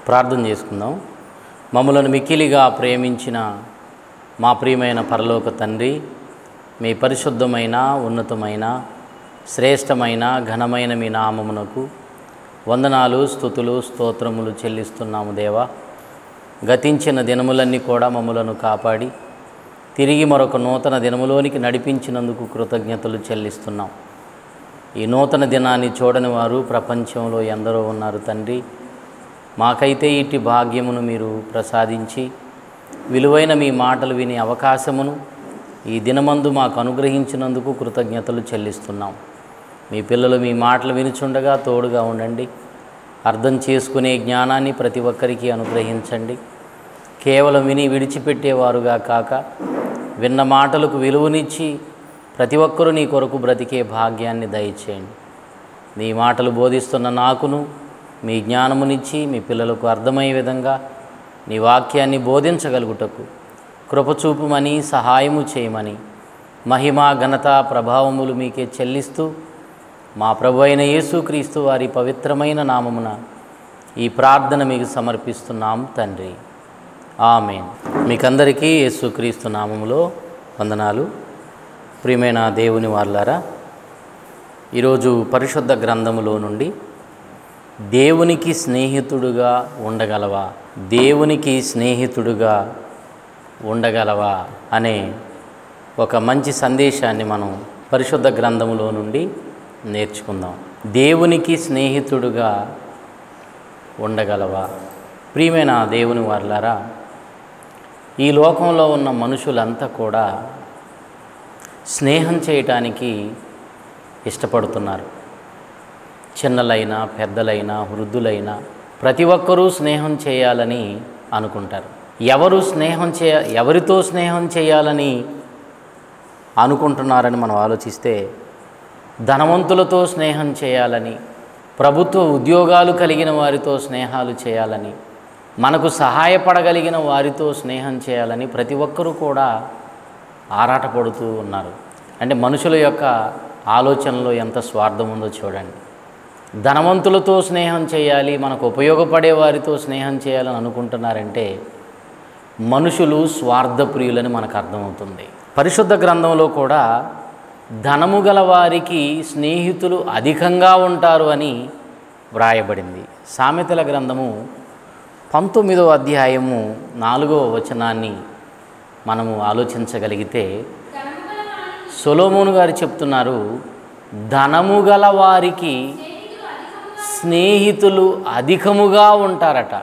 ప్రార్థన చేసుకుందాం మమ్మలను మిక్కిలిగా ప్రేమించిన మా ప్రియమైన పరలోక తండ్రి మీ పరిశుద్ధమైన ఉన్నతమైన శ్రేష్టమైన ఘనమైన మీ నామమునకు వందనాలు స్థుతులు స్తోత్రములు చెల్లిస్తున్నాము దేవా గతించిన దినములన్నీ కూడా మమ్మలను కాపాడి తిరిగి మరొక నూతన దినములోనికి నడిపించినందుకు కృతజ్ఞతలు చెల్లిస్తున్నాం ఈ నూతన దినాన్ని చూడని వారు ప్రపంచంలో ఎందరో ఉన్నారు తండ్రి మాకైతే ఇట్టి భాగ్యమును మీరు ప్రసాదించి విలువైన మీ మాటలు వినే అవకాశమును ఈ దినమందు మాకు అనుగ్రహించినందుకు కృతజ్ఞతలు చెల్లిస్తున్నాం మీ పిల్లలు మీ మాటలు వినుచుండగా తోడుగా ఉండండి అర్థం చేసుకునే జ్ఞానాన్ని ప్రతి ఒక్కరికి అనుగ్రహించండి కేవలం విని విడిచిపెట్టేవారుగా కాక విన్న మాటలకు విలువనిచ్చి ప్రతి ఒక్కరూ నీ కొరకు బ్రతికే భాగ్యాన్ని దయచేయండి నీ మాటలు బోధిస్తున్న నాకును మీ జ్ఞానమునిచ్చి మీ పిల్లలకు అర్థమయ్యే విధంగా నీ వాక్యాన్ని బోధించగలుగుటకు కృపచూపుమని సహాయము చేయమని మహిమ ఘనత ప్రభావములు మీకే చెల్లిస్తూ మా ప్రభు అయిన యేసుక్రీస్తు వారి పవిత్రమైన నామమున ఈ ప్రార్థన మీకు సమర్పిస్తున్నాం తండ్రి ఆమెన్ మీకందరికీ యేసుక్రీస్తు నామములో వందనాలు ప్రియమైన దేవుని వాళ్ళారా ఈరోజు పరిశుద్ధ గ్రంథములో నుండి దేవునికి స్నేహితుడుగా ఉండగలవా దేవునికి స్నేహితుడుగా ఉండగలవా అనే ఒక మంచి సందేశాన్ని మనం పరిశుద్ధ గ్రంథములో నుండి నేర్చుకుందాం దేవునికి స్నేహితుడుగా ఉండగలవా ప్రియమైన దేవుని వారులారా ఈ లోకంలో ఉన్న మనుషులంతా కూడా స్నేహం చేయటానికి ఇష్టపడుతున్నారు చిన్నలైనా పెద్దలైనా వృద్ధులైనా ప్రతి ఒక్కరూ స్నేహం చేయాలని అనుకుంటారు ఎవరు స్నేహం చేయ ఎవరితో స్నేహం చేయాలని అనుకుంటున్నారని మనం ఆలోచిస్తే ధనవంతులతో స్నేహం చేయాలని ప్రభుత్వ ఉద్యోగాలు కలిగిన వారితో స్నేహాలు చేయాలని మనకు సహాయపడగలిగిన వారితో స్నేహం చేయాలని ప్రతి ఒక్కరూ కూడా ఆరాటపడుతూ ఉన్నారు అంటే మనుషుల యొక్క ఆలోచనలో ఎంత స్వార్థం ఉందో చూడండి ధనవంతులతో స్నేహం చేయాలి మనకు ఉపయోగపడే వారితో స్నేహం చేయాలని అనుకుంటున్నారంటే మనుషులు స్వార్థప్రియులని మనకు అర్థమవుతుంది పరిశుద్ధ గ్రంథంలో కూడా ధనము గల వారికి స్నేహితులు అధికంగా ఉంటారు అని వ్రాయబడింది సామెతల గ్రంథము పంతొమ్మిదవ అధ్యాయము నాలుగవ వచనాన్ని మనము ఆలోచించగలిగితే సొలోమోను గారు చెప్తున్నారు ధనము గల వారికి స్నేహితులు అధికముగా ఉంటారట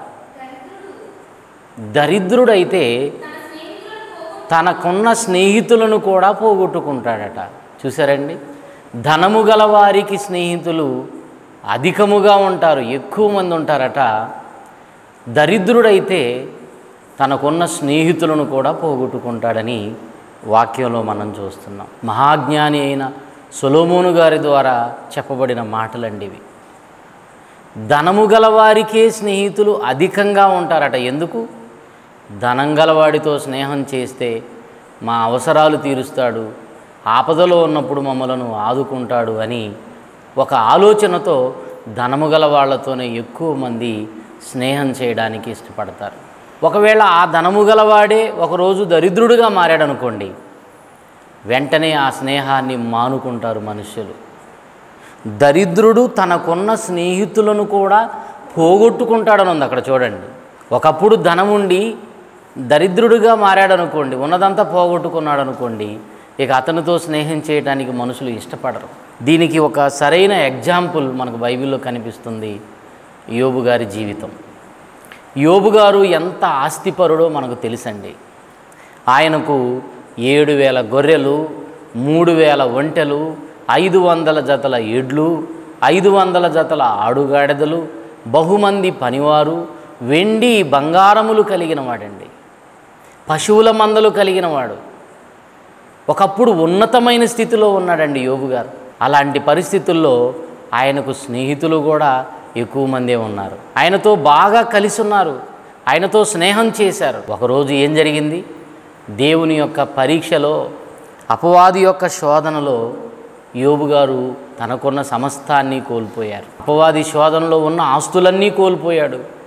దరిద్రుడైతే తనకున్న స్నేహితులను కూడా పోగొట్టుకుంటాడట చూసారండి ధనము గల వారికి స్నేహితులు అధికముగా ఉంటారు ఎక్కువ మంది ఉంటారట దరిద్రుడైతే తనకున్న స్నేహితులను కూడా పోగొట్టుకుంటాడని వాక్యంలో మనం చూస్తున్నాం మహాజ్ఞాని అయిన సొలోమోను గారి ద్వారా చెప్పబడిన మాటలండి ఇవి ధనము గలవారికే స్నేహితులు అధికంగా ఉంటారట ఎందుకు ధనం గలవాడితో స్నేహం చేస్తే మా అవసరాలు తీరుస్తాడు ఆపదలో ఉన్నప్పుడు మమ్మలను ఆదుకుంటాడు అని ఒక ఆలోచనతో ధనము గల వాళ్ళతోనే ఎక్కువ మంది స్నేహం చేయడానికి ఇష్టపడతారు ఒకవేళ ఆ ధనము గలవాడే ఒకరోజు దరిద్రుడిగా మారాడనుకోండి వెంటనే ఆ స్నేహాన్ని మానుకుంటారు మనుష్యులు దరిద్రుడు తనకున్న స్నేహితులను కూడా పోగొట్టుకుంటాడని ఉంది అక్కడ చూడండి ఒకప్పుడు ధనముండి దరిద్రుడిగా మారాడనుకోండి ఉన్నదంతా పోగొట్టుకున్నాడు అనుకోండి ఇక అతనితో స్నేహం చేయడానికి మనుషులు ఇష్టపడరు దీనికి ఒక సరైన ఎగ్జాంపుల్ మనకు బైబిల్లో కనిపిస్తుంది యోబు గారి జీవితం యోబు గారు ఎంత ఆస్తిపరుడో మనకు తెలుసండి ఆయనకు ఏడు వేల గొర్రెలు మూడు వేల ఒంటెలు ఐదు వందల జతల ఎడ్లు ఐదు వందల జతల ఆడుగాడిదలు బహుమంది పనివారు వెండి బంగారములు కలిగిన వాడండి పశువుల మందలు కలిగిన వాడు ఒకప్పుడు ఉన్నతమైన స్థితిలో ఉన్నాడండి యోబు గారు అలాంటి పరిస్థితుల్లో ఆయనకు స్నేహితులు కూడా ఎక్కువ మందే ఉన్నారు ఆయనతో బాగా కలిసి ఉన్నారు ఆయనతో స్నేహం చేశారు ఒకరోజు ఏం జరిగింది దేవుని యొక్క పరీక్షలో అపవాది యొక్క శోధనలో యోబు గారు తనకున్న సమస్తాన్ని కోల్పోయారు అపవాది శోధనలో ఉన్న ఆస్తులన్నీ కోల్పోయాడు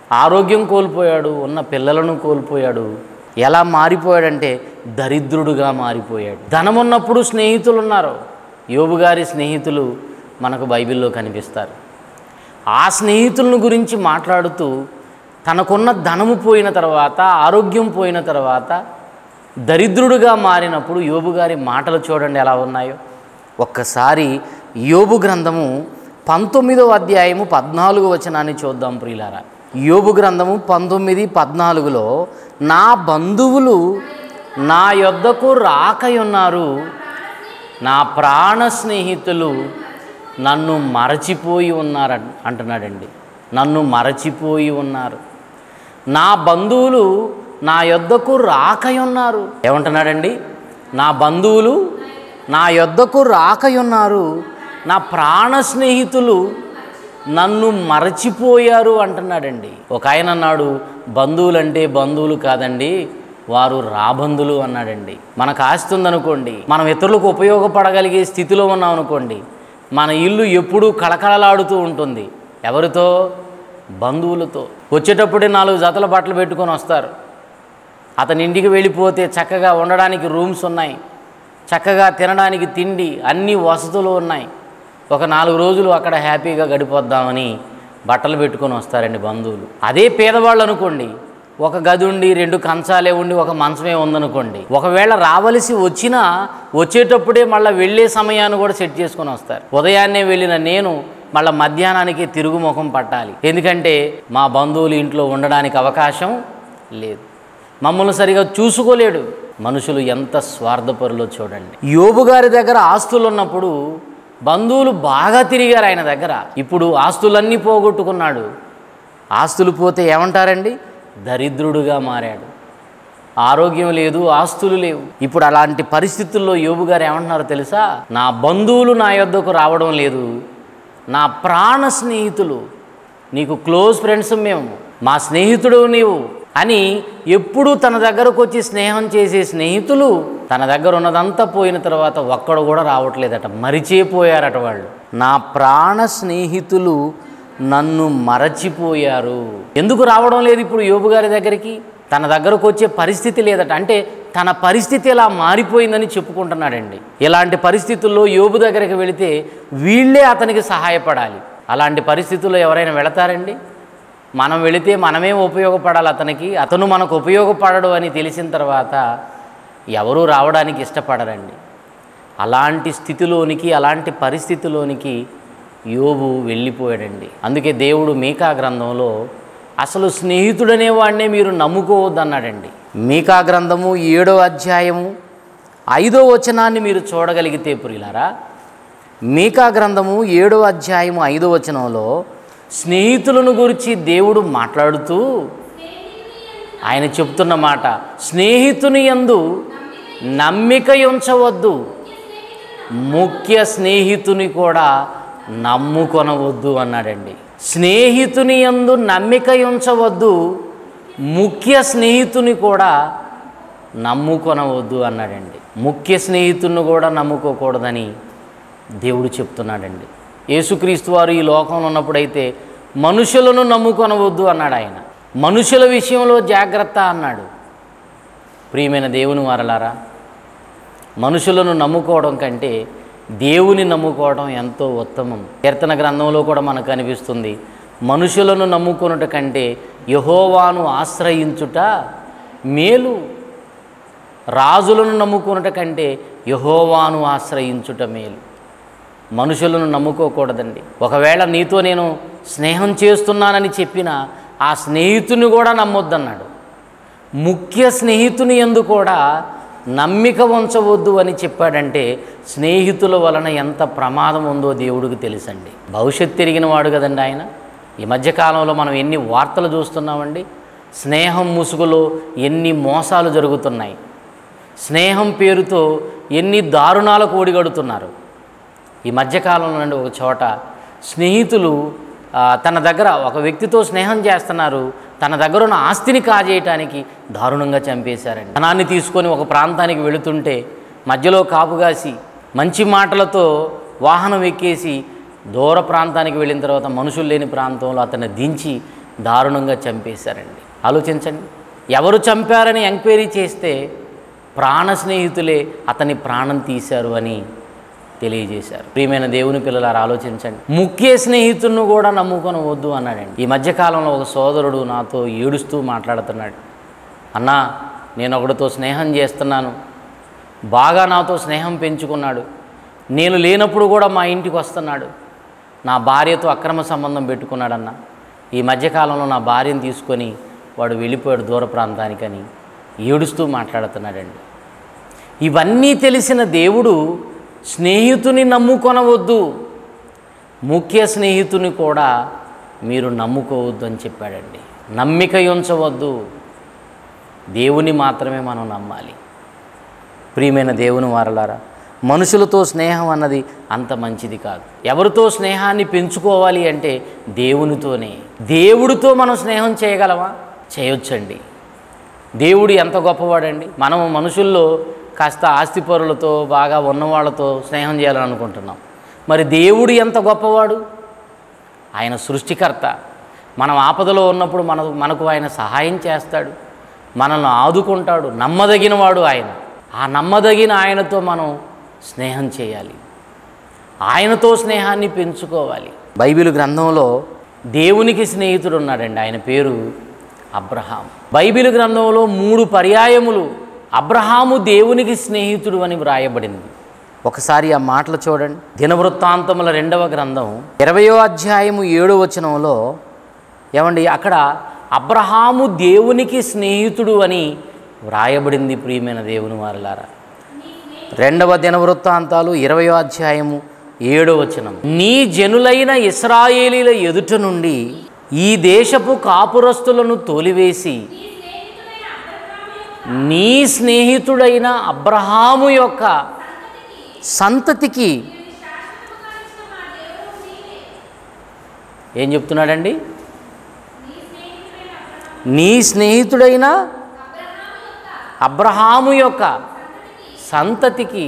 ఆరోగ్యం కోల్పోయాడు ఉన్న పిల్లలను కోల్పోయాడు ఎలా మారిపోయాడంటే దరిద్రుడుగా మారిపోయాడు ధనం ఉన్నప్పుడు స్నేహితులు ఉన్నారు యోబు గారి స్నేహితులు మనకు బైబిల్లో కనిపిస్తారు ఆ స్నేహితులను గురించి మాట్లాడుతూ తనకున్న ధనము పోయిన తర్వాత ఆరోగ్యం పోయిన తర్వాత దరిద్రుడుగా మారినప్పుడు యోబు గారి మాటలు చూడండి ఎలా ఉన్నాయో ఒక్కసారి యోబు గ్రంథము పంతొమ్మిదవ అధ్యాయము పద్నాలుగు వచనాన్ని చూద్దాం ప్రియులారా యోబు గ్రంథము పంతొమ్మిది పద్నాలుగులో నా బంధువులు నా యొద్దకు రాకయున్నారు నా ప్రాణ స్నేహితులు నన్ను మరచిపోయి ఉన్నారు అన్- అంటున్నాడండి నన్ను మరచిపోయి ఉన్నారు నా బంధువులు నా యొద్దకు రాకయున్నారు ఏమంటున్నాడండి నా బంధువులు నా యొద్దకు రాకయున్నారు నా ప్రాణ స్నేహితులు నన్ను మరచిపోయారు అంటున్నాడండి ఒక ఆయన అన్నాడు బంధువులంటే బంధువులు కాదండి వారు రాబంధులు అన్నాడండి మనకు ఆస్తి ఉందనుకోండి మనం ఇతరులకు ఉపయోగపడగలిగే స్థితిలో ఉన్నాం అనుకోండి మన ఇల్లు ఎప్పుడూ కళకళలాడుతూ ఉంటుంది ఎవరితో బంధువులతో వచ్చేటప్పుడే నాలుగు జతల బట్టలు పెట్టుకొని వస్తారు అతని ఇంటికి వెళ్ళిపోతే చక్కగా ఉండడానికి రూమ్స్ ఉన్నాయి చక్కగా తినడానికి తిండి అన్ని వసతులు ఉన్నాయి ఒక నాలుగు రోజులు అక్కడ హ్యాపీగా గడిపోద్దామని బట్టలు పెట్టుకొని వస్తారండి బంధువులు అదే పేదవాళ్ళు అనుకోండి ఒక గది ఉండి రెండు కంచాలే ఉండి ఒక మంచమే ఉందనుకోండి ఒకవేళ రావలసి వచ్చినా వచ్చేటప్పుడే మళ్ళీ వెళ్ళే సమయాన్ని కూడా సెట్ చేసుకొని వస్తారు ఉదయాన్నే వెళ్ళిన నేను మళ్ళీ మధ్యాహ్నానికి తిరుగుముఖం పట్టాలి ఎందుకంటే మా బంధువులు ఇంట్లో ఉండడానికి అవకాశం లేదు మమ్మల్ని సరిగా చూసుకోలేడు మనుషులు ఎంత స్వార్థపరులో చూడండి యోబు గారి దగ్గర ఆస్తులు ఉన్నప్పుడు బంధువులు బాగా తిరిగారు ఆయన దగ్గర ఇప్పుడు ఆస్తులన్నీ పోగొట్టుకున్నాడు ఆస్తులు పోతే ఏమంటారండి దరిద్రుడుగా మారాడు ఆరోగ్యం లేదు ఆస్తులు లేవు ఇప్పుడు అలాంటి పరిస్థితుల్లో యోబు గారు ఏమంటున్నారో తెలుసా నా బంధువులు నా యొద్దకు రావడం లేదు నా ప్రాణ స్నేహితులు నీకు క్లోజ్ ఫ్రెండ్స్ మేము మా స్నేహితుడు నీవు అని ఎప్పుడూ తన దగ్గరకు వచ్చి స్నేహం చేసే స్నేహితులు తన దగ్గర ఉన్నదంతా పోయిన తర్వాత ఒక్కడు కూడా రావట్లేదట మరిచిపోయారట వాళ్ళు నా ప్రాణ స్నేహితులు నన్ను మరచిపోయారు ఎందుకు రావడం లేదు ఇప్పుడు యోబు గారి దగ్గరికి తన దగ్గరకు వచ్చే పరిస్థితి లేదట అంటే తన పరిస్థితి ఎలా మారిపోయిందని చెప్పుకుంటున్నాడండి ఇలాంటి పరిస్థితుల్లో యోబు దగ్గరికి వెళితే వీళ్ళే అతనికి సహాయపడాలి అలాంటి పరిస్థితుల్లో ఎవరైనా వెళతారండి మనం వెళితే మనమే ఉపయోగపడాలి అతనికి అతను మనకు ఉపయోగపడడు అని తెలిసిన తర్వాత ఎవరూ రావడానికి ఇష్టపడరండి అలాంటి స్థితిలోనికి అలాంటి పరిస్థితిలోనికి యోబు వెళ్ళిపోయాడండి అందుకే దేవుడు మీకా గ్రంథంలో అసలు స్నేహితుడనే వాడినే మీరు నమ్ముకోవద్దన్నాడండి మీకా గ్రంథము ఏడో అధ్యాయము ఐదో వచనాన్ని మీరు చూడగలిగితే పురిలారా మీకా గ్రంథము ఏడో అధ్యాయము ఐదో వచనంలో స్నేహితులను గురించి దేవుడు మాట్లాడుతూ ఆయన చెప్తున్న మాట స్నేహితుని యందు నమ్మిక ఉంచవద్దు ముఖ్య స్నేహితుని కూడా నమ్ముకొనవద్దు అన్నాడండి స్నేహితుని యందు నమ్మిక ఉంచవద్దు ముఖ్య స్నేహితుని కూడా నమ్ముకొనవద్దు అన్నాడండి ముఖ్య స్నేహితుని కూడా నమ్ముకోకూడదని దేవుడు చెప్తున్నాడండి యేసుక్రీస్తు వారు ఈ లోకంలో ఉన్నప్పుడైతే మనుషులను నమ్ముకొనవద్దు అన్నాడు ఆయన మనుషుల విషయంలో జాగ్రత్త అన్నాడు ప్రియమైన దేవుని వారలారా మనుషులను నమ్ముకోవడం కంటే దేవుని నమ్ముకోవడం ఎంతో ఉత్తమం కీర్తన గ్రంథంలో కూడా మనకు కనిపిస్తుంది మనుషులను నమ్ముకొనుట కంటే యహోవాను ఆశ్రయించుట మేలు రాజులను నమ్ముకొనుట కంటే యహోవాను ఆశ్రయించుట మేలు మనుషులను నమ్ముకోకూడదండి ఒకవేళ నీతో నేను స్నేహం చేస్తున్నానని చెప్పిన ఆ స్నేహితుని కూడా నమ్మొద్దన్నాడు ముఖ్య స్నేహితుని ఎందు కూడా నమ్మిక ఉంచవద్దు అని చెప్పాడంటే స్నేహితుల వలన ఎంత ప్రమాదం ఉందో దేవుడికి తెలుసండి భవిష్యత్తు తిరిగిన వాడు కదండి ఆయన ఈ మధ్యకాలంలో మనం ఎన్ని వార్తలు చూస్తున్నామండి స్నేహం ముసుగులో ఎన్ని మోసాలు జరుగుతున్నాయి స్నేహం పేరుతో ఎన్ని దారుణాలకు ఓడిగడుతున్నారు ఈ మధ్యకాలంలో నుండి ఒక చోట స్నేహితులు ఆ, తన దగ్గర ఒక వ్యక్తితో స్నేహం చేస్తున్నారు తన దగ్గర ఉన్న ఆస్తిని కాజేయటానికి దారుణంగా చంపేశారండి ధనాన్ని తీసుకొని ఒక ప్రాంతానికి వెళుతుంటే మధ్యలో కాపుగాసి మంచి మాటలతో వాహనం ఎక్కేసి దూర ప్రాంతానికి వెళ్ళిన తర్వాత మనుషులు లేని ప్రాంతంలో అతన్ని దించి దారుణంగా చంపేశారండి ఆలోచించండి ఎవరు చంపారని ఎంక్వైరీ చేస్తే ప్రాణ స్నేహితులే అతని ప్రాణం తీశారు అని తెలియజేశారు ప్రియమైన దేవుని పిల్లలారు ఆలోచించండి ముఖ్య స్నేహితులను కూడా నమ్ముకొనవద్దు అన్నాడండి ఈ మధ్యకాలంలో ఒక సోదరుడు నాతో ఏడుస్తూ మాట్లాడుతున్నాడు అన్నా నేను ఒకడితో స్నేహం చేస్తున్నాను బాగా నాతో స్నేహం పెంచుకున్నాడు నేను లేనప్పుడు కూడా మా ఇంటికి వస్తున్నాడు నా భార్యతో అక్రమ సంబంధం పెట్టుకున్నాడన్న ఈ మధ్యకాలంలో నా భార్యను తీసుకొని వాడు వెళ్ళిపోయాడు దూర ప్రాంతానికని ఏడుస్తూ మాట్లాడుతున్నాడండి ఇవన్నీ తెలిసిన దేవుడు స్నేహితుని నమ్ముకొనవద్దు ముఖ్య స్నేహితుని కూడా మీరు నమ్ముకోవద్దు అని చెప్పాడండి నమ్మిక ఉంచవద్దు దేవుని మాత్రమే మనం నమ్మాలి ప్రియమైన దేవుని వారలారా మనుషులతో స్నేహం అన్నది అంత మంచిది కాదు ఎవరితో స్నేహాన్ని పెంచుకోవాలి అంటే దేవునితోనే దేవుడితో మనం స్నేహం చేయగలమా చేయొచ్చండి దేవుడు ఎంత గొప్పవాడండి మనం మనుషుల్లో కాస్త ఆస్తిపరులతో బాగా ఉన్నవాళ్ళతో స్నేహం చేయాలని అనుకుంటున్నాం మరి దేవుడు ఎంత గొప్పవాడు ఆయన సృష్టికర్త మనం ఆపదలో ఉన్నప్పుడు మన మనకు ఆయన సహాయం చేస్తాడు మనల్ని ఆదుకుంటాడు నమ్మదగినవాడు ఆయన ఆ నమ్మదగిన ఆయనతో మనం స్నేహం చేయాలి ఆయనతో స్నేహాన్ని పెంచుకోవాలి బైబిల్ గ్రంథంలో దేవునికి స్నేహితుడు ఉన్నాడండి ఆయన పేరు అబ్రహాం బైబిల్ గ్రంథంలో మూడు పర్యాయములు అబ్రహాము దేవునికి స్నేహితుడు అని వ్రాయబడింది ఒకసారి ఆ మాటలు చూడండి దినవృత్తాంతముల రెండవ గ్రంథం ఇరవయో అధ్యాయము ఏడో వచనంలో ఏమండి అక్కడ అబ్రహాము దేవునికి స్నేహితుడు అని వ్రాయబడింది ప్రియమైన దేవుని వారలారా రెండవ దినవృత్తాంతాలు ఇరవయో అధ్యాయము ఏడో వచనం నీ జనులైన ఇస్రాయేలీల ఎదుట నుండి ఈ దేశపు కాపురస్తులను తోలివేసి నీ స్నేహితుడైన అబ్రహాము యొక్క సంతతికి ఏం చెప్తున్నాడండి నీ స్నేహితుడైన అబ్రహాము యొక్క సంతతికి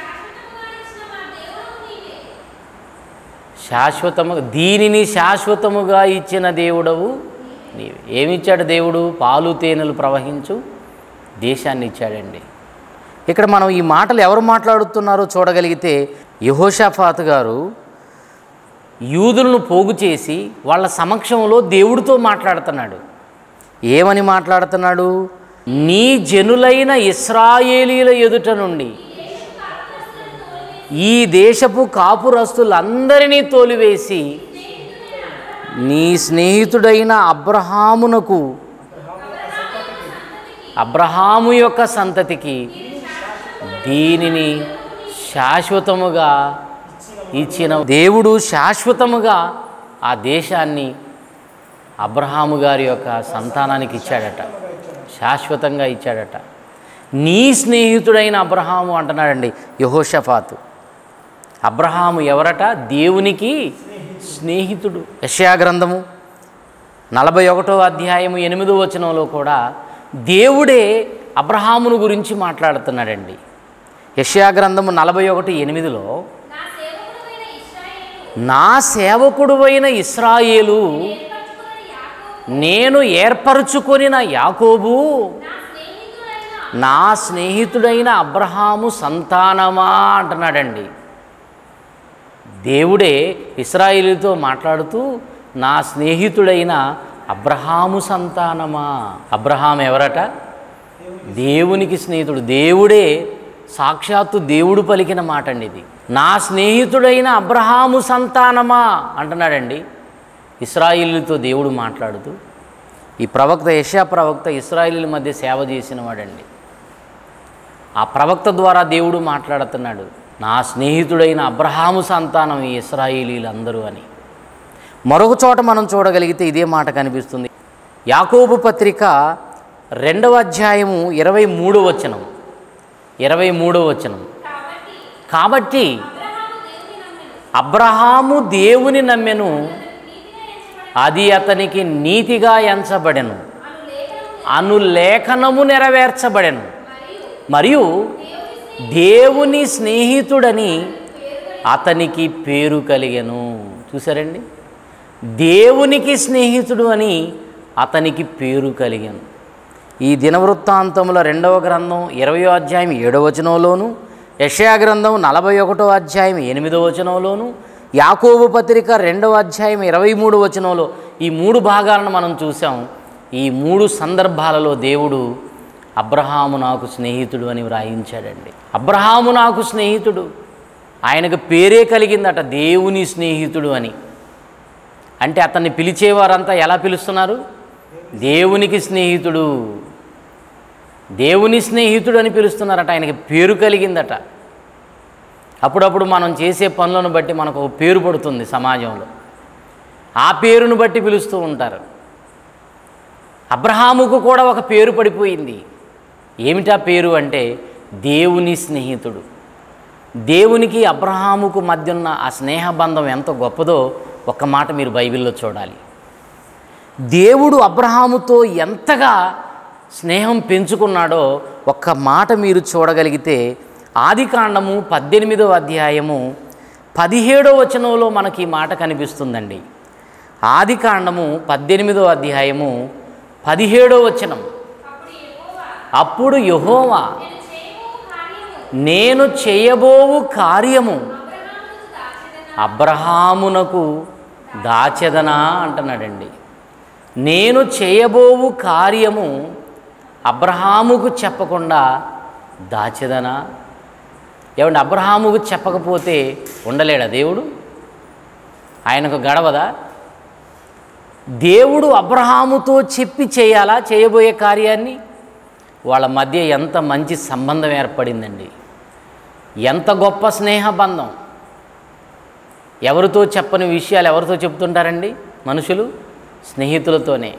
శాశ్వతముగా దీనిని శాశ్వతముగా ఇచ్చిన దేవుడవు నీవే ఏమిచ్చాడు దేవుడు పాలు తేనెలు ప్రవహించు దేశాన్ని ఇచ్చాడండి ఇక్కడ మనం ఈ మాటలు ఎవరు మాట్లాడుతున్నారో చూడగలిగితే యహోషాఫాత్ గారు యూదులను పోగు చేసి వాళ్ళ సమక్షంలో దేవుడితో మాట్లాడుతున్నాడు ఏమని మాట్లాడుతున్నాడు నీ జనులైన ఇస్రాయేలీల ఎదుట నుండి ఈ దేశపు కాపురస్తులందరినీ తోలివేసి నీ స్నేహితుడైన అబ్రహామునకు అబ్రహాము యొక్క సంతతికి దీనిని శాశ్వతముగా ఇచ్చిన దేవుడు శాశ్వతముగా ఆ దేశాన్ని అబ్రహాము గారి యొక్క సంతానానికి ఇచ్చాడట శాశ్వతంగా ఇచ్చాడట నీ స్నేహితుడైన అబ్రహాము అంటున్నాడండి యహోషఫాతు అబ్రహాము ఎవరట దేవునికి స్నేహితుడు యశయా గ్రంథము నలభై ఒకటో అధ్యాయము ఎనిమిదో వచనంలో కూడా దేవుడే అబ్రహామును గురించి మాట్లాడుతున్నాడండి యశయా గ్రంథము నలభై ఒకటి ఎనిమిదిలో నా సేవకుడువైన ఇస్రాయేలు నేను ఏర్పరచుకొనిన యాకోబు నా స్నేహితుడైన అబ్రహాము సంతానమా అంటున్నాడండి దేవుడే ఇస్రాయేలుతో మాట్లాడుతూ నా స్నేహితుడైన అబ్రహాము సంతానమా అబ్రహాం ఎవరట దేవునికి స్నేహితుడు దేవుడే సాక్షాత్తు దేవుడు పలికిన మాట అండి ఇది నా స్నేహితుడైన అబ్రహాము సంతానమా అంటున్నాడండి ఇస్రాయిలీలతో దేవుడు మాట్లాడుతూ ఈ ప్రవక్త యశా ప్రవక్త ఇస్రాయిలీల మధ్య సేవ చేసిన వాడండి ఆ ప్రవక్త ద్వారా దేవుడు మాట్లాడుతున్నాడు నా స్నేహితుడైన అబ్రహాము సంతానం ఈ ఇస్రాయిలీలందరూ అని మరొక చోట మనం చూడగలిగితే ఇదే మాట కనిపిస్తుంది యాకోబు పత్రిక రెండవ అధ్యాయము ఇరవై మూడో వచనం ఇరవై మూడో వచనం కాబట్టి అబ్రహాము దేవుని నమ్మెను అది అతనికి నీతిగా ఎంచబడెను అను లేఖనము నెరవేర్చబడెను మరియు దేవుని స్నేహితుడని అతనికి పేరు కలిగెను చూసారండి దేవునికి స్నేహితుడు అని అతనికి పేరు కలిగాను ఈ దినవృత్తాంతముల రెండవ గ్రంథం ఇరవయో అధ్యాయం ఏడవ వచనంలోను యషయా గ్రంథం నలభై ఒకటో అధ్యాయం ఎనిమిదో వచనంలోను యాకోబు పత్రిక రెండవ అధ్యాయం ఇరవై మూడు వచనంలో ఈ మూడు భాగాలను మనం చూసాం ఈ మూడు సందర్భాలలో దేవుడు అబ్రహాము నాకు స్నేహితుడు అని వ్రాయించాడండి అబ్రహాము నాకు స్నేహితుడు ఆయనకు పేరే కలిగిందట దేవుని స్నేహితుడు అని అంటే అతన్ని పిలిచేవారంతా ఎలా పిలుస్తున్నారు దేవునికి స్నేహితుడు దేవుని స్నేహితుడు అని పిలుస్తున్నారట ఆయనకి పేరు కలిగిందట అప్పుడప్పుడు మనం చేసే పనులను బట్టి మనకు ఒక పేరు పడుతుంది సమాజంలో ఆ పేరును బట్టి పిలుస్తూ ఉంటారు అబ్రహాముకు కూడా ఒక పేరు పడిపోయింది ఏమిటా పేరు అంటే దేవుని స్నేహితుడు దేవునికి అబ్రహాముకు మధ్య ఉన్న ఆ స్నేహబంధం ఎంత గొప్పదో ఒక్క మాట మీరు బైబిల్లో చూడాలి దేవుడు అబ్రహాముతో ఎంతగా స్నేహం పెంచుకున్నాడో ఒక్క మాట మీరు చూడగలిగితే ఆది కాండము పద్దెనిమిదవ అధ్యాయము పదిహేడో వచనంలో మనకి ఈ మాట కనిపిస్తుందండి ఆది కాండము పద్దెనిమిదవ అధ్యాయము పదిహేడో వచనం అప్పుడు యహోవా నేను చేయబోవు కార్యము అబ్రహామునకు దాచెదనా అంటున్నాడండి నేను చేయబోవు కార్యము అబ్రహాముకు చెప్పకుండా దాచెదనా ఏమంటే అబ్రహాముకు చెప్పకపోతే ఉండలేడా దేవుడు ఆయనకు గడవదా దేవుడు అబ్రహాముతో చెప్పి చేయాలా చేయబోయే కార్యాన్ని వాళ్ళ మధ్య ఎంత మంచి సంబంధం ఏర్పడిందండి ఎంత గొప్ప స్నేహబంధం ఎవరితో చెప్పని విషయాలు ఎవరితో చెప్తుంటారండి మనుషులు స్నేహితులతోనే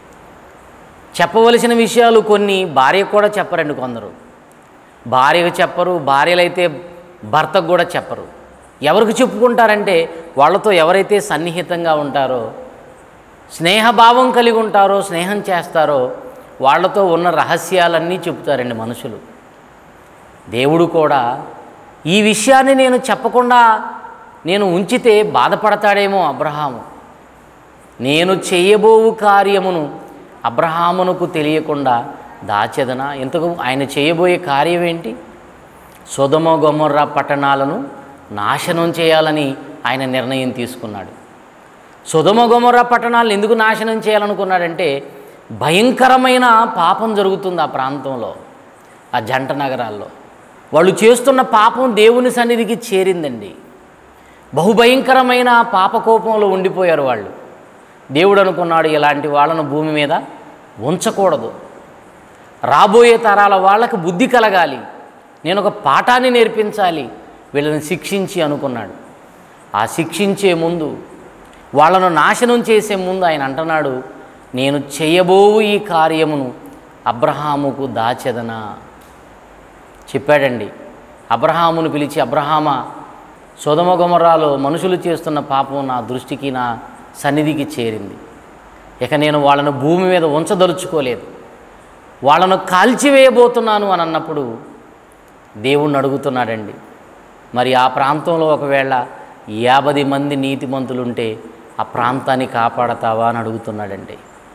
చెప్పవలసిన విషయాలు కొన్ని భార్యకు కూడా చెప్పరండి కొందరు భార్యకు చెప్పరు భార్యలైతే భర్తకు కూడా చెప్పరు ఎవరికి చెప్పుకుంటారంటే వాళ్ళతో ఎవరైతే సన్నిహితంగా ఉంటారో స్నేహభావం కలిగి ఉంటారో స్నేహం చేస్తారో వాళ్ళతో ఉన్న రహస్యాలన్నీ చెప్తారండి మనుషులు దేవుడు కూడా ఈ విషయాన్ని నేను చెప్పకుండా నేను ఉంచితే బాధపడతాడేమో అబ్రహాము నేను చేయబోవు కార్యమును అబ్రహామునకు తెలియకుండా దాచెదనా ఇంతకు ఆయన చేయబోయే కార్యం ఏంటి సొదమ గొమొర్రా పట్టణాలను నాశనం చేయాలని ఆయన నిర్ణయం తీసుకున్నాడు సుధమ గొమొర్రా పట్టణాలను ఎందుకు నాశనం చేయాలనుకున్నాడంటే భయంకరమైన పాపం జరుగుతుంది ఆ ప్రాంతంలో ఆ జంట నగరాల్లో వాళ్ళు చేస్తున్న పాపం దేవుని సన్నిధికి చేరిందండి బహుభయంకరమైన పాపకోపంలో ఉండిపోయారు వాళ్ళు దేవుడు అనుకున్నాడు ఇలాంటి వాళ్ళను భూమి మీద ఉంచకూడదు రాబోయే తరాల వాళ్ళకి బుద్ధి కలగాలి నేను ఒక పాఠాన్ని నేర్పించాలి వీళ్ళని శిక్షించి అనుకున్నాడు ఆ శిక్షించే ముందు వాళ్ళను నాశనం చేసే ముందు ఆయన అంటున్నాడు నేను చేయబోవు ఈ కార్యమును అబ్రహాముకు దాచెదనా చెప్పాడండి అబ్రహామును పిలిచి అబ్రహామా సోదమ గుమరాలో మనుషులు చేస్తున్న పాపం నా దృష్టికి నా సన్నిధికి చేరింది ఇక నేను వాళ్ళను భూమి మీద ఉంచదలుచుకోలేదు వాళ్ళను కాల్చివేయబోతున్నాను అని అన్నప్పుడు దేవుణ్ణి అడుగుతున్నాడండి మరి ఆ ప్రాంతంలో ఒకవేళ యాభై మంది నీతిమంతులుంటే ఆ ప్రాంతాన్ని కాపాడతావా అని అడుగుతున్నాడండి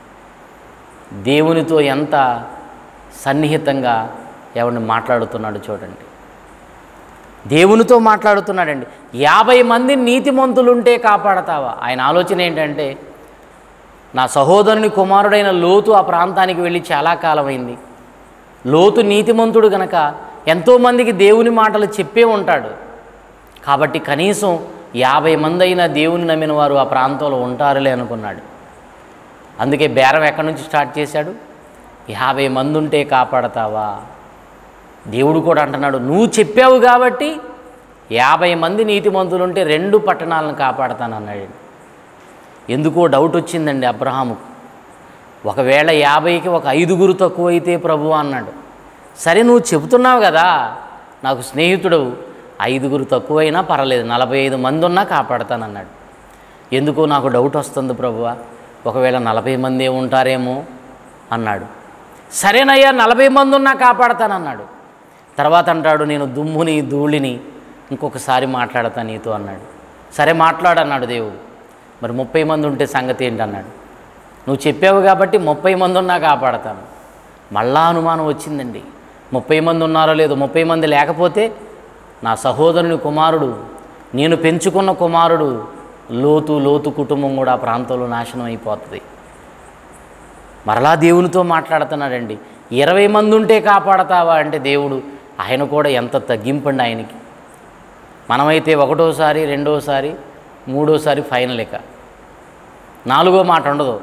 దేవునితో ఎంత సన్నిహితంగా ఎవరిని మాట్లాడుతున్నాడు చూడండి దేవునితో మాట్లాడుతున్నాడండి యాభై మంది నీతిమంతులుంటే కాపాడతావా ఆయన ఆలోచన ఏంటంటే నా సహోదరుని కుమారుడైన లోతు ఆ ప్రాంతానికి వెళ్ళి చాలా కాలమైంది లోతు నీతిమంతుడు గనక ఎంతోమందికి దేవుని మాటలు చెప్పే ఉంటాడు కాబట్టి కనీసం యాభై మంది అయినా దేవుని నమ్మిన వారు ఆ ప్రాంతంలో ఉంటారులే అనుకున్నాడు అందుకే బేరం ఎక్కడి నుంచి స్టార్ట్ చేశాడు యాభై మంది ఉంటే కాపాడతావా దేవుడు కూడా అంటున్నాడు నువ్వు చెప్పావు కాబట్టి యాభై మంది నీతిమంతులు ఉంటే రెండు పట్టణాలను కాపాడతానన్నాడు ఎందుకో డౌట్ వచ్చిందండి అబ్రహాముకు ఒకవేళ యాభైకి ఒక ఐదుగురు తక్కువ అయితే ప్రభు అన్నాడు సరే నువ్వు చెబుతున్నావు కదా నాకు స్నేహితుడు ఐదుగురు తక్కువైనా పర్వాలేదు నలభై ఐదు మంది ఉన్నా కాపాడతానన్నాడు ఎందుకో నాకు డౌట్ వస్తుంది ప్రభువ ఒకవేళ నలభై మంది ఉంటారేమో అన్నాడు సరేనయ్యా నలభై మంది ఉన్నా కాపాడతానన్నాడు తర్వాత అంటాడు నేను దుమ్ముని ధూళిని ఇంకొకసారి మాట్లాడతా నీతో అన్నాడు సరే మాట్లాడన్నాడు దేవుడు మరి ముప్పై మంది ఉంటే సంగతి ఏంటి అన్నాడు నువ్వు చెప్పావు కాబట్టి ముప్పై మంది ఉన్నా కాపాడతాను మళ్ళా అనుమానం వచ్చిందండి ముప్పై మంది ఉన్నారో లేదో ముప్పై మంది లేకపోతే నా సహోదరుని కుమారుడు నేను పెంచుకున్న కుమారుడు లోతు లోతు కుటుంబం కూడా ఆ ప్రాంతంలో నాశనం అయిపోతుంది మరలా దేవునితో మాట్లాడుతున్నాడండి ఇరవై మంది ఉంటే కాపాడతావా అంటే దేవుడు ఆయన కూడా ఎంత తగ్గింపండి ఆయనకి మనమైతే ఒకటోసారి రెండోసారి మూడోసారి ఫైనల్ ఇక నాలుగో మాట ఉండదు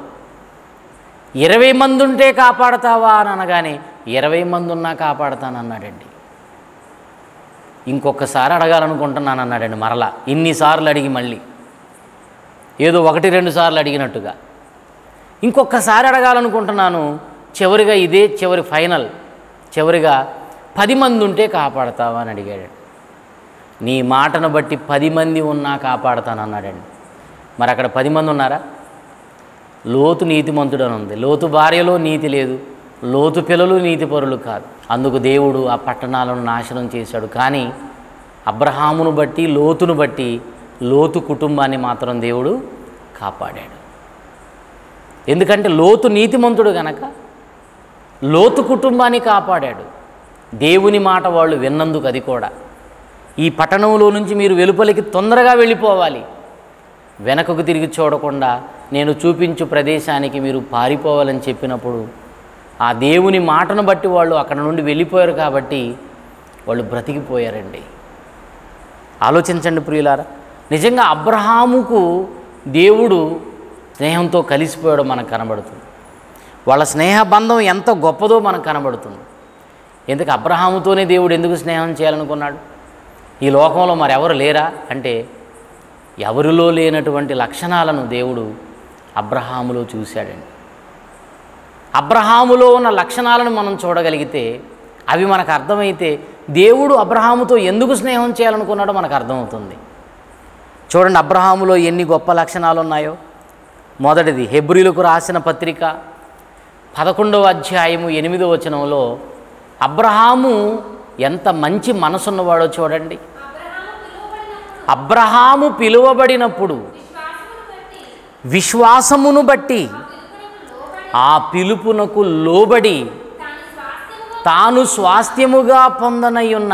ఇరవై మంది ఉంటే కాపాడతావా అని అనగానే ఇరవై మంది ఉన్నా కాపాడతానన్నాడండి ఇంకొకసారి అడగాలనుకుంటున్నాను అన్నాడండి మరలా ఇన్నిసార్లు అడిగి మళ్ళీ ఏదో ఒకటి రెండు సార్లు అడిగినట్టుగా ఇంకొకసారి అడగాలనుకుంటున్నాను చివరిగా ఇదే చివరి ఫైనల్ చివరిగా పది మంది ఉంటే కాపాడతావా అని అడిగాడు నీ మాటను బట్టి పది మంది ఉన్నా కాపాడతానన్నాడండి మరి అక్కడ పది మంది ఉన్నారా లోతు నీతిమంతుడు అని ఉంది లోతు భార్యలో నీతి లేదు లోతు పిల్లలు నీతిపరులు కాదు అందుకు దేవుడు ఆ పట్టణాలను నాశనం చేశాడు కానీ అబ్రహామును బట్టి లోతును బట్టి లోతు కుటుంబాన్ని మాత్రం దేవుడు కాపాడాడు ఎందుకంటే లోతు నీతిమంతుడు గనక లోతు కుటుంబాన్ని కాపాడాడు దేవుని మాట వాళ్ళు విన్నందుకు అది కూడా ఈ పట్టణంలో నుంచి మీరు వెలుపలికి తొందరగా వెళ్ళిపోవాలి వెనకకు తిరిగి చూడకుండా నేను చూపించు ప్రదేశానికి మీరు పారిపోవాలని చెప్పినప్పుడు ఆ దేవుని మాటను బట్టి వాళ్ళు అక్కడ నుండి వెళ్ళిపోయారు కాబట్టి వాళ్ళు బ్రతికిపోయారండి ఆలోచించండి ప్రియులారా నిజంగా అబ్రహాముకు దేవుడు స్నేహంతో కలిసిపోయాడో మనకు కనబడుతుంది వాళ్ళ స్నేహబంధం ఎంత గొప్పదో మనకు కనబడుతుంది ఎందుకు అబ్రహాముతోనే దేవుడు ఎందుకు స్నేహం చేయాలనుకున్నాడు ఈ లోకంలో మరెవరు లేరా అంటే ఎవరిలో లేనటువంటి లక్షణాలను దేవుడు అబ్రహాములో చూశాడండి అబ్రహాములో ఉన్న లక్షణాలను మనం చూడగలిగితే అవి మనకు అర్థమైతే దేవుడు అబ్రహాముతో ఎందుకు స్నేహం చేయాలనుకున్నాడో మనకు అర్థమవుతుంది చూడండి అబ్రహాములో ఎన్ని గొప్ప లక్షణాలు ఉన్నాయో మొదటిది హెబ్రిలకు రాసిన పత్రిక పదకొండవ అధ్యాయము ఎనిమిదవ వచనంలో అబ్రహాము ఎంత మంచి మనసున్నవాడో చూడండి అబ్రహాము పిలువబడినప్పుడు విశ్వాసమును బట్టి ఆ పిలుపునకు లోబడి తాను స్వాస్థ్యముగా పొందనయ్యున్న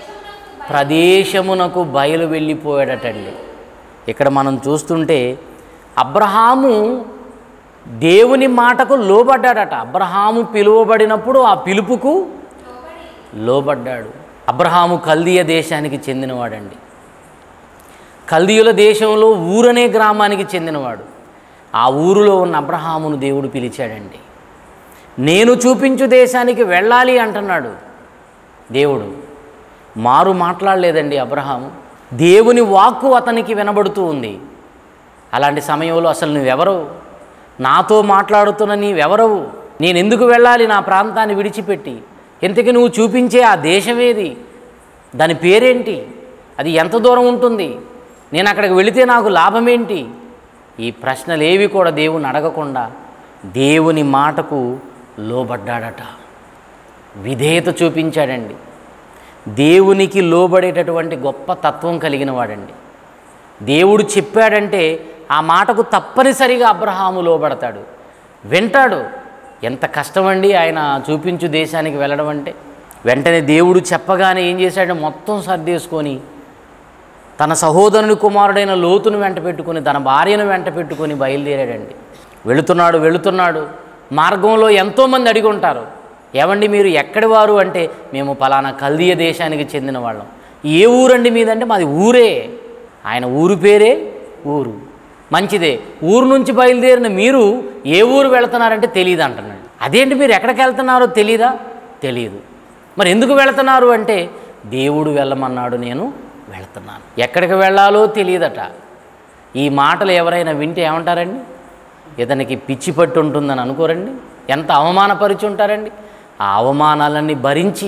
ప్రదేశమునకు బయలు వెళ్ళిపోయాడటండి ఇక్కడ మనం చూస్తుంటే అబ్రహాము దేవుని మాటకు లోబడ్డాడట అబ్రహాము పిలువబడినప్పుడు ఆ పిలుపుకు లోబడ్డాడు అబ్రహాము కల్దీయ దేశానికి చెందినవాడండి కల్దీయుల దేశంలో ఊరనే గ్రామానికి చెందినవాడు ఆ ఊరిలో ఉన్న అబ్రహామును దేవుడు పిలిచాడండి నేను చూపించు దేశానికి వెళ్ళాలి అంటున్నాడు దేవుడు మారు మాట్లాడలేదండి అబ్రహాము దేవుని వాక్కు అతనికి వినబడుతూ ఉంది అలాంటి సమయంలో అసలు నువ్వెవరవు నాతో మాట్లాడుతున్న నీవెవరవు నేను ఎందుకు వెళ్ళాలి నా ప్రాంతాన్ని విడిచిపెట్టి ఇంతకీ నువ్వు చూపించే ఆ దేశమేది దాని పేరేంటి అది ఎంత దూరం ఉంటుంది నేను అక్కడికి వెళితే నాకు లాభమేంటి ఈ ప్రశ్నలేవి కూడా దేవుని అడగకుండా దేవుని మాటకు లోబడ్డాడట విధేయత చూపించాడండి దేవునికి లోబడేటటువంటి గొప్ప తత్వం కలిగిన వాడండి దేవుడు చెప్పాడంటే ఆ మాటకు తప్పనిసరిగా అబ్రహాము లోబడతాడు వింటాడు ఎంత కష్టమండి ఆయన చూపించు దేశానికి వెళ్ళడం అంటే వెంటనే దేవుడు చెప్పగానే ఏం చేశాడు మొత్తం సర్దేసుకొని తన సహోదరుని కుమారుడైన లోతును వెంట పెట్టుకొని తన భార్యను వెంట పెట్టుకొని బయలుదేరాడండి వెళుతున్నాడు వెళుతున్నాడు మార్గంలో ఎంతోమంది అడిగి ఉంటారు ఏమండి మీరు ఎక్కడి వారు అంటే మేము పలానా కల్దీయ దేశానికి చెందిన వాళ్ళం ఏ ఊరండి మీదంటే మాది ఊరే ఆయన ఊరు పేరే ఊరు మంచిదే ఊరు నుంచి బయలుదేరిన మీరు ఏ ఊరు వెళుతున్నారంటే తెలియదు అంటున్నాడు అదేంటి మీరు ఎక్కడికి వెళ్తున్నారో తెలీదా తెలియదు మరి ఎందుకు వెళుతున్నారు అంటే దేవుడు వెళ్ళమన్నాడు నేను వెళుతున్నాను ఎక్కడికి వెళ్ళాలో తెలియదట ఈ మాటలు ఎవరైనా వింటే ఏమంటారండి ఇతనికి పిచ్చి పట్టి ఉంటుందని అనుకోరండి ఎంత అవమానపరిచి ఉంటారండి ఆ అవమానాలన్నీ భరించి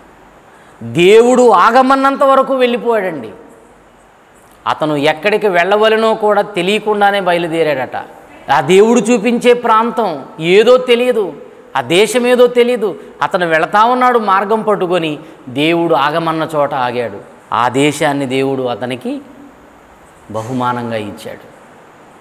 దేవుడు ఆగమన్నంత వరకు వెళ్ళిపోయాడండి అతను ఎక్కడికి వెళ్ళవలనో కూడా తెలియకుండానే బయలుదేరాడట ఆ దేవుడు చూపించే ప్రాంతం ఏదో తెలియదు ఆ దేశం ఏదో తెలియదు అతను వెళతా ఉన్నాడు మార్గం పట్టుకొని దేవుడు ఆగమన్న చోట ఆగాడు ఆ దేశాన్ని దేవుడు అతనికి బహుమానంగా ఇచ్చాడు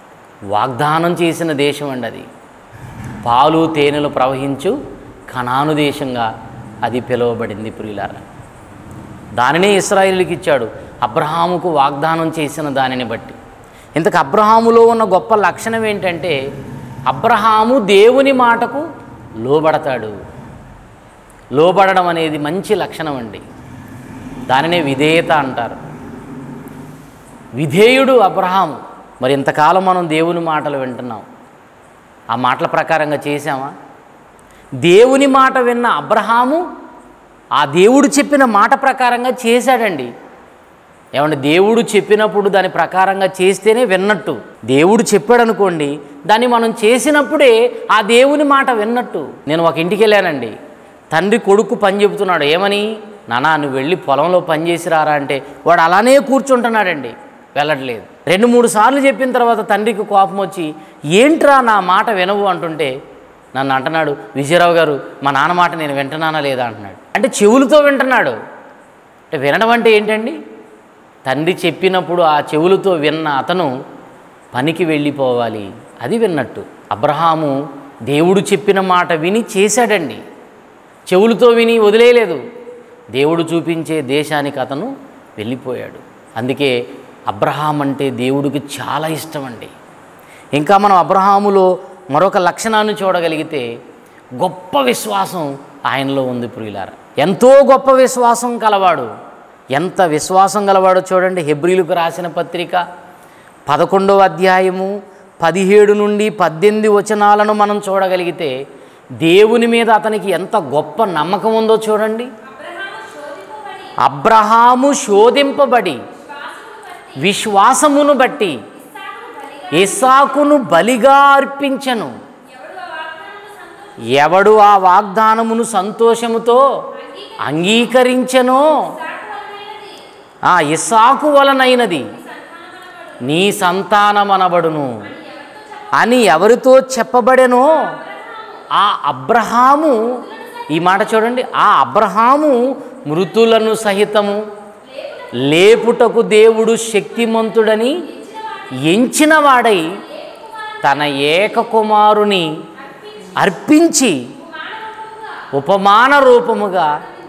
వాగ్దానం చేసిన దేశం అండి అది పాలు తేనెలు ప్రవహించు కనాను దేశంగా అది పిలువబడింది ప్రియులారా దానినే ఇస్రాయిల్కి ఇచ్చాడు అబ్రహాముకు వాగ్దానం చేసిన దానిని బట్టి ఇంతకు అబ్రహాములో ఉన్న గొప్ప లక్షణం ఏంటంటే అబ్రహాము దేవుని మాటకు లోబడతాడు లోబడడం అనేది మంచి లక్షణం అండి దానినే విధేయత అంటారు విధేయుడు అబ్రహాము మరి ఇంతకాలం మనం దేవుని మాటలు వింటున్నాం ఆ మాటల ప్రకారంగా చేశామా దేవుని మాట విన్న అబ్రహాము ఆ దేవుడు చెప్పిన మాట ప్రకారంగా చేశాడండి ఏమంటే దేవుడు చెప్పినప్పుడు దాని ప్రకారంగా చేస్తేనే విన్నట్టు దేవుడు చెప్పాడు అనుకోండి దాన్ని మనం చేసినప్పుడే ఆ దేవుని మాట విన్నట్టు నేను ఒక ఇంటికి వెళ్ళానండి తండ్రి కొడుకు పని చెబుతున్నాడు ఏమని నానా నువ్వు వెళ్ళి పొలంలో పని చేసి రారా అంటే వాడు అలానే కూర్చుంటున్నాడండి వెళ్ళట్లేదు రెండు మూడు సార్లు చెప్పిన తర్వాత తండ్రికి కోపం వచ్చి ఏంట్రా నా మాట వినవు అంటుంటే నన్ను అంటున్నాడు విజయరావు గారు మా నాన్న మాట నేను వింటున్నానా లేదా అంటున్నాడు అంటే చెవులతో వింటున్నాడు అంటే వినడం అంటే ఏంటండి తండ్రి చెప్పినప్పుడు ఆ చెవులతో విన్న అతను పనికి వెళ్ళిపోవాలి అది విన్నట్టు అబ్రహాము దేవుడు చెప్పిన మాట విని చేశాడండి చెవులతో విని వదిలేయలేదు దేవుడు చూపించే దేశానికి అతను వెళ్ళిపోయాడు అందుకే అబ్రహాం అంటే దేవుడికి చాలా ఇష్టం అండి ఇంకా మనం అబ్రహాములో మరొక లక్షణాన్ని చూడగలిగితే గొప్ప విశ్వాసం ఆయనలో ఉంది ప్రియులార ఎంతో గొప్ప విశ్వాసం కలవాడు ఎంత విశ్వాసం గలవాడో చూడండి హెబ్రిలకు రాసిన పత్రిక పదకొండవ అధ్యాయము పదిహేడు నుండి పద్దెనిమిది వచనాలను మనం చూడగలిగితే దేవుని మీద అతనికి ఎంత గొప్ప నమ్మకం ఉందో చూడండి అబ్రహాము శోధింపబడి విశ్వాసమును బట్టి ఇస్సాకును బలిగా అర్పించను ఎవడు ఆ వాగ్దానమును సంతోషముతో అంగీకరించనో ఆ ఇస్సాకు వలనైనది నీ సంతానమనబడును అని ఎవరితో చెప్పబడెనో ఆ అబ్రహాము ఈ మాట చూడండి ఆ అబ్రహాము మృతులను సహితము లేపుటకు దేవుడు శక్తిమంతుడని ఎంచిన వాడై తన ఏక కుమారుని అర్పించి ఉపమాన రూపముగా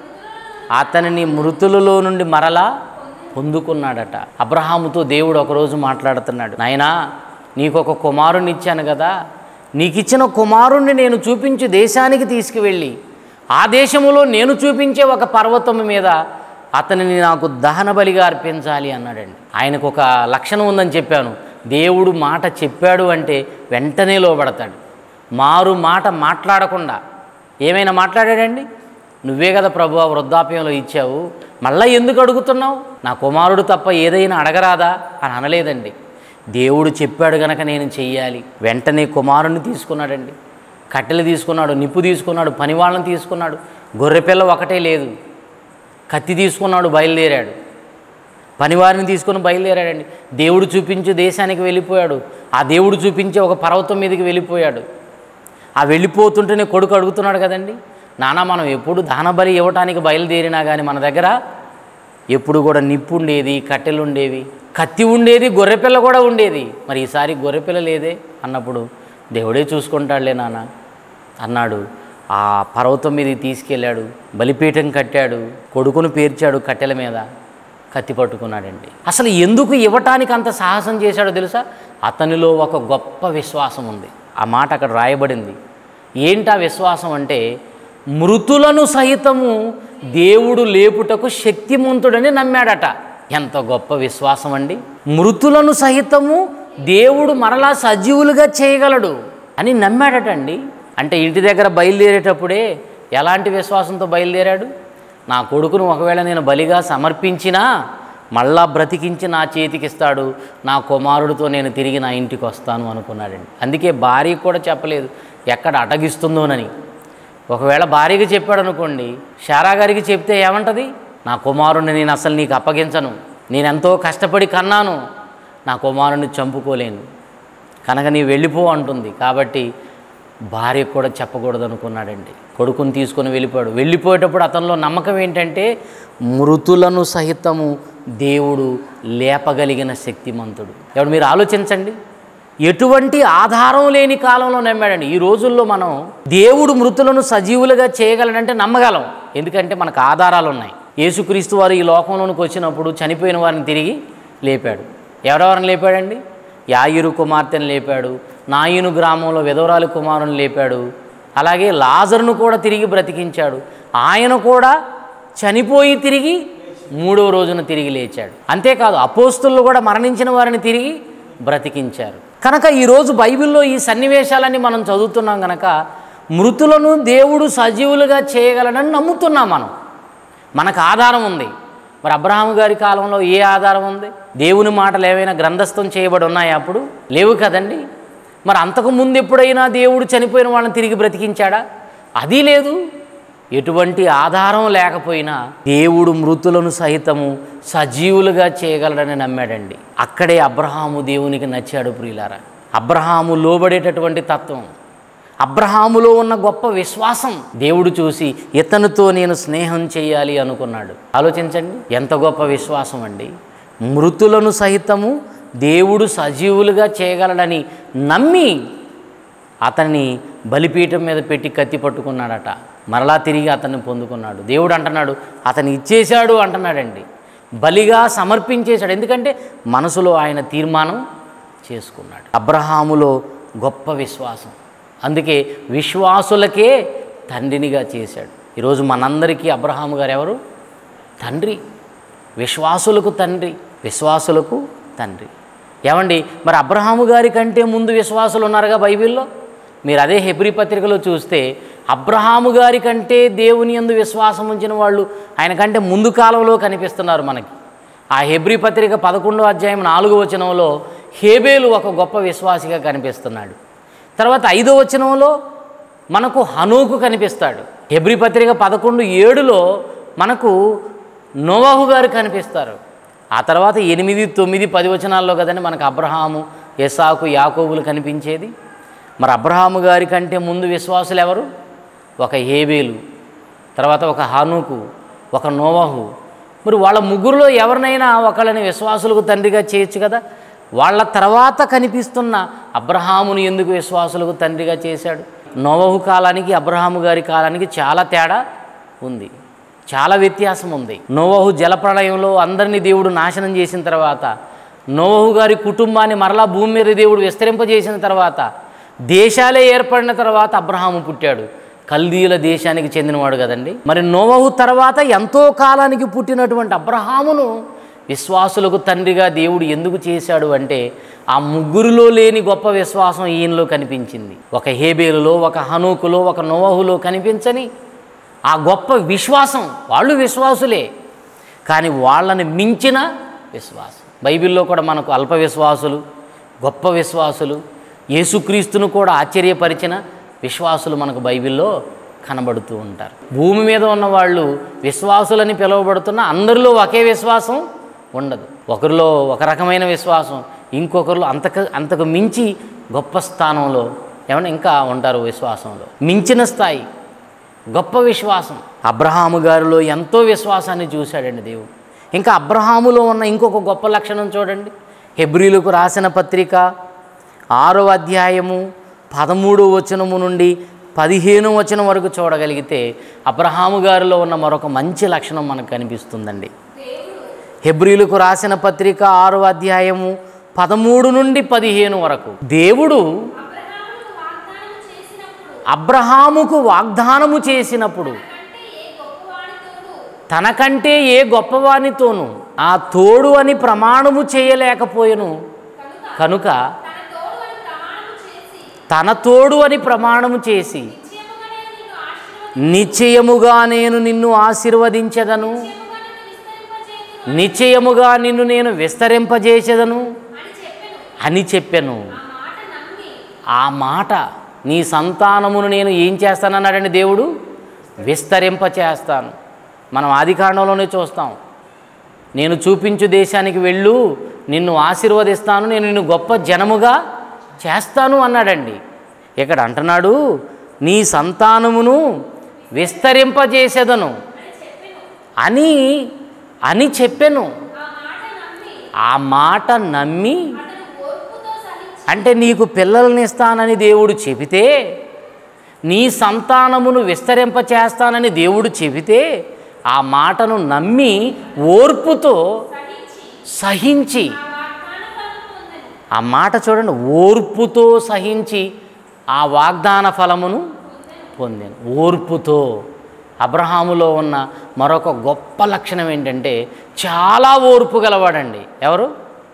అతనిని మృతులలో నుండి మరలా పొందుకున్నాడట అబ్రహాముతో దేవుడు ఒకరోజు మాట్లాడుతున్నాడు నాయనా నీకు ఒక కుమారుని ఇచ్చాను కదా నీకు ఇచ్చిన కుమారుణ్ణి నేను చూపించి దేశానికి తీసుకువెళ్ళి ఆ దేశములో నేను చూపించే ఒక పర్వతం మీద అతనిని నాకు దహన బలిగా అర్పించాలి అన్నాడండి ఆయనకు ఒక లక్షణం ఉందని చెప్పాను దేవుడు మాట చెప్పాడు అంటే వెంటనే లోబడతాడు మారు మాట మాట్లాడకుండా ఏమైనా మాట్లాడాడండి నువ్వే కదా ప్రభు ఆ వృద్ధాప్యంలో ఇచ్చావు మళ్ళీ ఎందుకు అడుగుతున్నావు నా కుమారుడు తప్ప ఏదైనా అడగరాదా అని అనలేదండి దేవుడు చెప్పాడు గనక నేను చెయ్యాలి వెంటనే కుమారుణ్ణి తీసుకున్నాడండి కట్టెలు తీసుకున్నాడు నిప్పు తీసుకున్నాడు పనివాళ్ళని తీసుకున్నాడు గొర్రెపిల్ల ఒకటే లేదు కత్తి తీసుకున్నాడు బయలుదేరాడు పనివారిని తీసుకొని బయలుదేరాడండి దేవుడు చూపించే దేశానికి వెళ్ళిపోయాడు ఆ దేవుడు చూపించే ఒక పర్వతం మీదకి వెళ్ళిపోయాడు ఆ వెళ్ళిపోతుంటేనే కొడుకు అడుగుతున్నాడు కదండి నాన్న మనం ఎప్పుడు దానబలి ఇవ్వటానికి బయలుదేరినా కానీ మన దగ్గర ఎప్పుడు కూడా నిప్పు ఉండేది కట్టెలు ఉండేవి కత్తి ఉండేది గొర్రెపిల్ల కూడా ఉండేది మరి ఈసారి గొర్రెపిల్ల లేదే అన్నప్పుడు దేవుడే చూసుకుంటాడులే నాన్న అన్నాడు ఆ పర్వతం మీదకి తీసుకెళ్ళాడు బలిపీఠం కట్టాడు కొడుకును పేర్చాడు కట్టెల మీద కత్తి పట్టుకున్నాడండి అసలు ఎందుకు ఇవ్వటానికి అంత సాహసం చేశాడో తెలుసా అతనిలో ఒక గొప్ప విశ్వాసం ఉంది ఆ మాట అక్కడ రాయబడింది ఏంటా విశ్వాసం అంటే మృతులను సహితము దేవుడు లేపుటకు శక్తిమంతుడని నమ్మాడట ఎంత గొప్ప విశ్వాసం అండి మృతులను సహితము దేవుడు మరలా సజీవులుగా చేయగలడు అని నమ్మాడటండి అంటే ఇంటి దగ్గర బయలుదేరేటప్పుడే ఎలాంటి విశ్వాసంతో బయలుదేరాడు నా కొడుకును ఒకవేళ నేను బలిగా సమర్పించినా మళ్ళా బ్రతికించి నా చేతికిస్తాడు నా కుమారుడితో నేను తిరిగి నా ఇంటికి వస్తాను అనుకున్నాడండి అందుకే భార్యకు కూడా చెప్పలేదు ఎక్కడ అటగిస్తుందోనని ఒకవేళ భార్యకి చెప్పాడు అనుకోండి శారా గారికి చెప్తే ఏమంటది నా కుమారుణ్ణి నేను అసలు నీకు అప్పగించను నేను ఎంతో కష్టపడి కన్నాను నా కుమారుణ్ణి చంపుకోలేను కనుక నీ వెళ్ళిపో అంటుంది కాబట్టి భార్యకు కూడా చెప్పకూడదు అనుకున్నాడండి కొడుకుని తీసుకొని వెళ్ళిపోయాడు వెళ్ళిపోయేటప్పుడు అతనిలో నమ్మకం ఏంటంటే మృతులను సహితము దేవుడు లేపగలిగిన శక్తిమంతుడు ఎవడు మీరు ఆలోచించండి ఎటువంటి ఆధారం లేని కాలంలో నమ్మాడండి ఈ రోజుల్లో మనం దేవుడు మృతులను సజీవులుగా చేయగలడంటే నమ్మగలం ఎందుకంటే మనకు ఆధారాలు ఉన్నాయి యేసుక్రీస్తు వారు ఈ లోకంలోనికి వచ్చినప్పుడు చనిపోయిన వారిని తిరిగి లేపాడు ఎవరెవరిని లేపాడండి యాయిరు కుమార్తెను లేపాడు నాయును గ్రామంలో విధవరాలి కుమారుని లేపాడు అలాగే లాజరును కూడా తిరిగి బ్రతికించాడు ఆయన కూడా చనిపోయి తిరిగి మూడో రోజున తిరిగి లేచాడు అంతేకాదు అపోస్తులు కూడా మరణించిన వారిని తిరిగి బ్రతికించారు కనుక ఈరోజు బైబిల్లో ఈ సన్నివేశాలన్నీ మనం చదువుతున్నాం కనుక మృతులను దేవుడు సజీవులుగా చేయగలడని నమ్ముతున్నాం మనం మనకు ఆధారం ఉంది మరి అబ్రహాము గారి కాలంలో ఏ ఆధారం ఉంది దేవుని మాటలు ఏవైనా గ్రంథస్థం చేయబడి ఉన్నాయా అప్పుడు లేవు కదండి మరి అంతకు ముందు ఎప్పుడైనా దేవుడు చనిపోయిన వాళ్ళని తిరిగి బ్రతికించాడా అది లేదు ఎటువంటి ఆధారం లేకపోయినా దేవుడు మృతులను సహితము సజీవులుగా చేయగలడని నమ్మాడండి అక్కడే అబ్రహాము దేవునికి నచ్చాడు ప్రియులారా అబ్రహాము లోబడేటటువంటి తత్వం అబ్రహాములో ఉన్న గొప్ప విశ్వాసం దేవుడు చూసి ఇతనితో నేను స్నేహం చేయాలి అనుకున్నాడు ఆలోచించండి ఎంత గొప్ప విశ్వాసం అండి మృతులను సహితము దేవుడు సజీవులుగా చేయగలడని నమ్మి అతన్ని బలిపీఠం మీద పెట్టి కత్తి పట్టుకున్నాడట మరలా తిరిగి అతన్ని పొందుకున్నాడు దేవుడు అంటున్నాడు అతను ఇచ్చేశాడు అంటున్నాడండి బలిగా సమర్పించేశాడు ఎందుకంటే మనసులో ఆయన తీర్మానం చేసుకున్నాడు అబ్రహాములో గొప్ప విశ్వాసం అందుకే విశ్వాసులకే తండ్రినిగా చేశాడు ఈరోజు మనందరికీ అబ్రహాము గారు ఎవరు తండ్రి విశ్వాసులకు తండ్రి విశ్వాసులకు తండ్రి ఏమండి మరి అబ్రహాము గారి కంటే ముందు విశ్వాసులు ఉన్నారుగా బైబిల్లో మీరు అదే హెబ్రి పత్రికలో చూస్తే అబ్రహాము గారి కంటే దేవుని యందు విశ్వాసం ఉంచిన వాళ్ళు ఆయన కంటే ముందు కాలంలో కనిపిస్తున్నారు మనకి ఆ హెబ్రి పత్రిక పదకొండో అధ్యాయం నాలుగో వచనంలో హేబేలు ఒక గొప్ప విశ్వాసిగా కనిపిస్తున్నాడు తర్వాత ఐదో వచనంలో మనకు హనూకు కనిపిస్తాడు హెబ్రి పత్రిక పదకొండు ఏడులో మనకు నోవాహు గారు కనిపిస్తారు ఆ తర్వాత ఎనిమిది తొమ్మిది పది వచనాల్లో కదండి మనకు అబ్రహాము ఎసాకు యాకోబులు కనిపించేది మరి అబ్రహాము గారి కంటే ముందు విశ్వాసులు ఎవరు ఒక హేబేలు తర్వాత ఒక హానూకు ఒక నోవాహు మరి వాళ్ళ ముగ్గురులో ఎవరినైనా ఒకళ్ళని విశ్వాసులకు తండ్రిగా చేయొచ్చు కదా వాళ్ళ తర్వాత కనిపిస్తున్న అబ్రహాముని ఎందుకు విశ్వాసులకు తండ్రిగా చేశాడు నోవహు కాలానికి అబ్రహాము గారి కాలానికి చాలా తేడా ఉంది చాలా వ్యత్యాసం ఉంది నోవహు జలప్రళయంలో అందరినీ దేవుడు నాశనం చేసిన తర్వాత నోవహు గారి కుటుంబాన్ని మరలా భూమి మీద దేవుడు విస్తరింపజేసిన తర్వాత దేశాలే ఏర్పడిన తర్వాత అబ్రహాము పుట్టాడు కల్దీయుల దేశానికి చెందినవాడు కదండి మరి నోవహు తర్వాత ఎంతో కాలానికి పుట్టినటువంటి అబ్రహామును విశ్వాసులకు తండ్రిగా దేవుడు ఎందుకు చేశాడు అంటే ఆ ముగ్గురులో లేని గొప్ప విశ్వాసం ఈయనలో కనిపించింది ఒక హేబేలులో ఒక హనూకులో ఒక నోవహులో కనిపించని ఆ గొప్ప విశ్వాసం వాళ్ళు విశ్వాసులే కానీ వాళ్ళని మించిన విశ్వాసం బైబిల్లో కూడా మనకు అల్ప విశ్వాసులు గొప్ప విశ్వాసులు యేసుక్రీస్తును కూడా ఆశ్చర్యపరిచిన విశ్వాసులు మనకు బైబిల్లో కనబడుతూ ఉంటారు భూమి మీద ఉన్న వాళ్ళు విశ్వాసులని పిలువబడుతున్న అందరిలో ఒకే విశ్వాసం ఉండదు ఒకరిలో ఒక రకమైన విశ్వాసం ఇంకొకరిలో అంతకు అంతకు మించి గొప్ప స్థానంలో ఏమన్నా ఇంకా ఉంటారు విశ్వాసంలో మించిన స్థాయి గొప్ప విశ్వాసం అబ్రహాము గారిలో ఎంతో విశ్వాసాన్ని చూశాడండి దేవుడు ఇంకా అబ్రహాములో ఉన్న ఇంకొక గొప్ప లక్షణం చూడండి హెబ్రిలకు రాసిన పత్రిక ఆరో అధ్యాయము పదమూడో వచనము నుండి పదిహేను వచనం వరకు చూడగలిగితే అబ్రహాము గారిలో ఉన్న మరొక మంచి లక్షణం మనకు కనిపిస్తుందండి హెబ్రిలకు రాసిన పత్రిక ఆరో అధ్యాయము పదమూడు నుండి పదిహేను వరకు దేవుడు అబ్రహాముకు వాగ్దానము చేసినప్పుడు తనకంటే ఏ గొప్పవానితోనూ ఆ తోడు అని ప్రమాణము చేయలేకపోయెను కనుక తన తోడు అని ప్రమాణము చేసి నిశ్చయముగా నేను నిన్ను ఆశీర్వదించదను నిశ్చయముగా నిన్ను నేను విస్తరింపజేసేదను అని చెప్పాను ఆ మాట నీ సంతానమును నేను ఏం చేస్తానన్నాడండి దేవుడు విస్తరింప చేస్తాను మనం ఆదికాండంలోనే చూస్తాం నేను చూపించు దేశానికి వెళ్ళు నిన్ను ఆశీర్వదిస్తాను నేను నిన్ను గొప్ప జనముగా చేస్తాను అన్నాడండి ఇక్కడ అంటున్నాడు నీ సంతానమును విస్తరింపజేసేదను అని అని చెప్పాను ఆ మాట నమ్మి అంటే నీకు పిల్లల్ని ఇస్తానని దేవుడు చెబితే నీ సంతానమును విస్తరింప చేస్తానని దేవుడు చెబితే ఆ మాటను నమ్మి ఓర్పుతో సహించి ఆ మాట చూడండి ఓర్పుతో సహించి ఆ వాగ్దాన ఫలమును పొందాను ఓర్పుతో అబ్రహాములో ఉన్న మరొక గొప్ప లక్షణం ఏంటంటే చాలా ఓర్పు గలవాడండి ఎవరు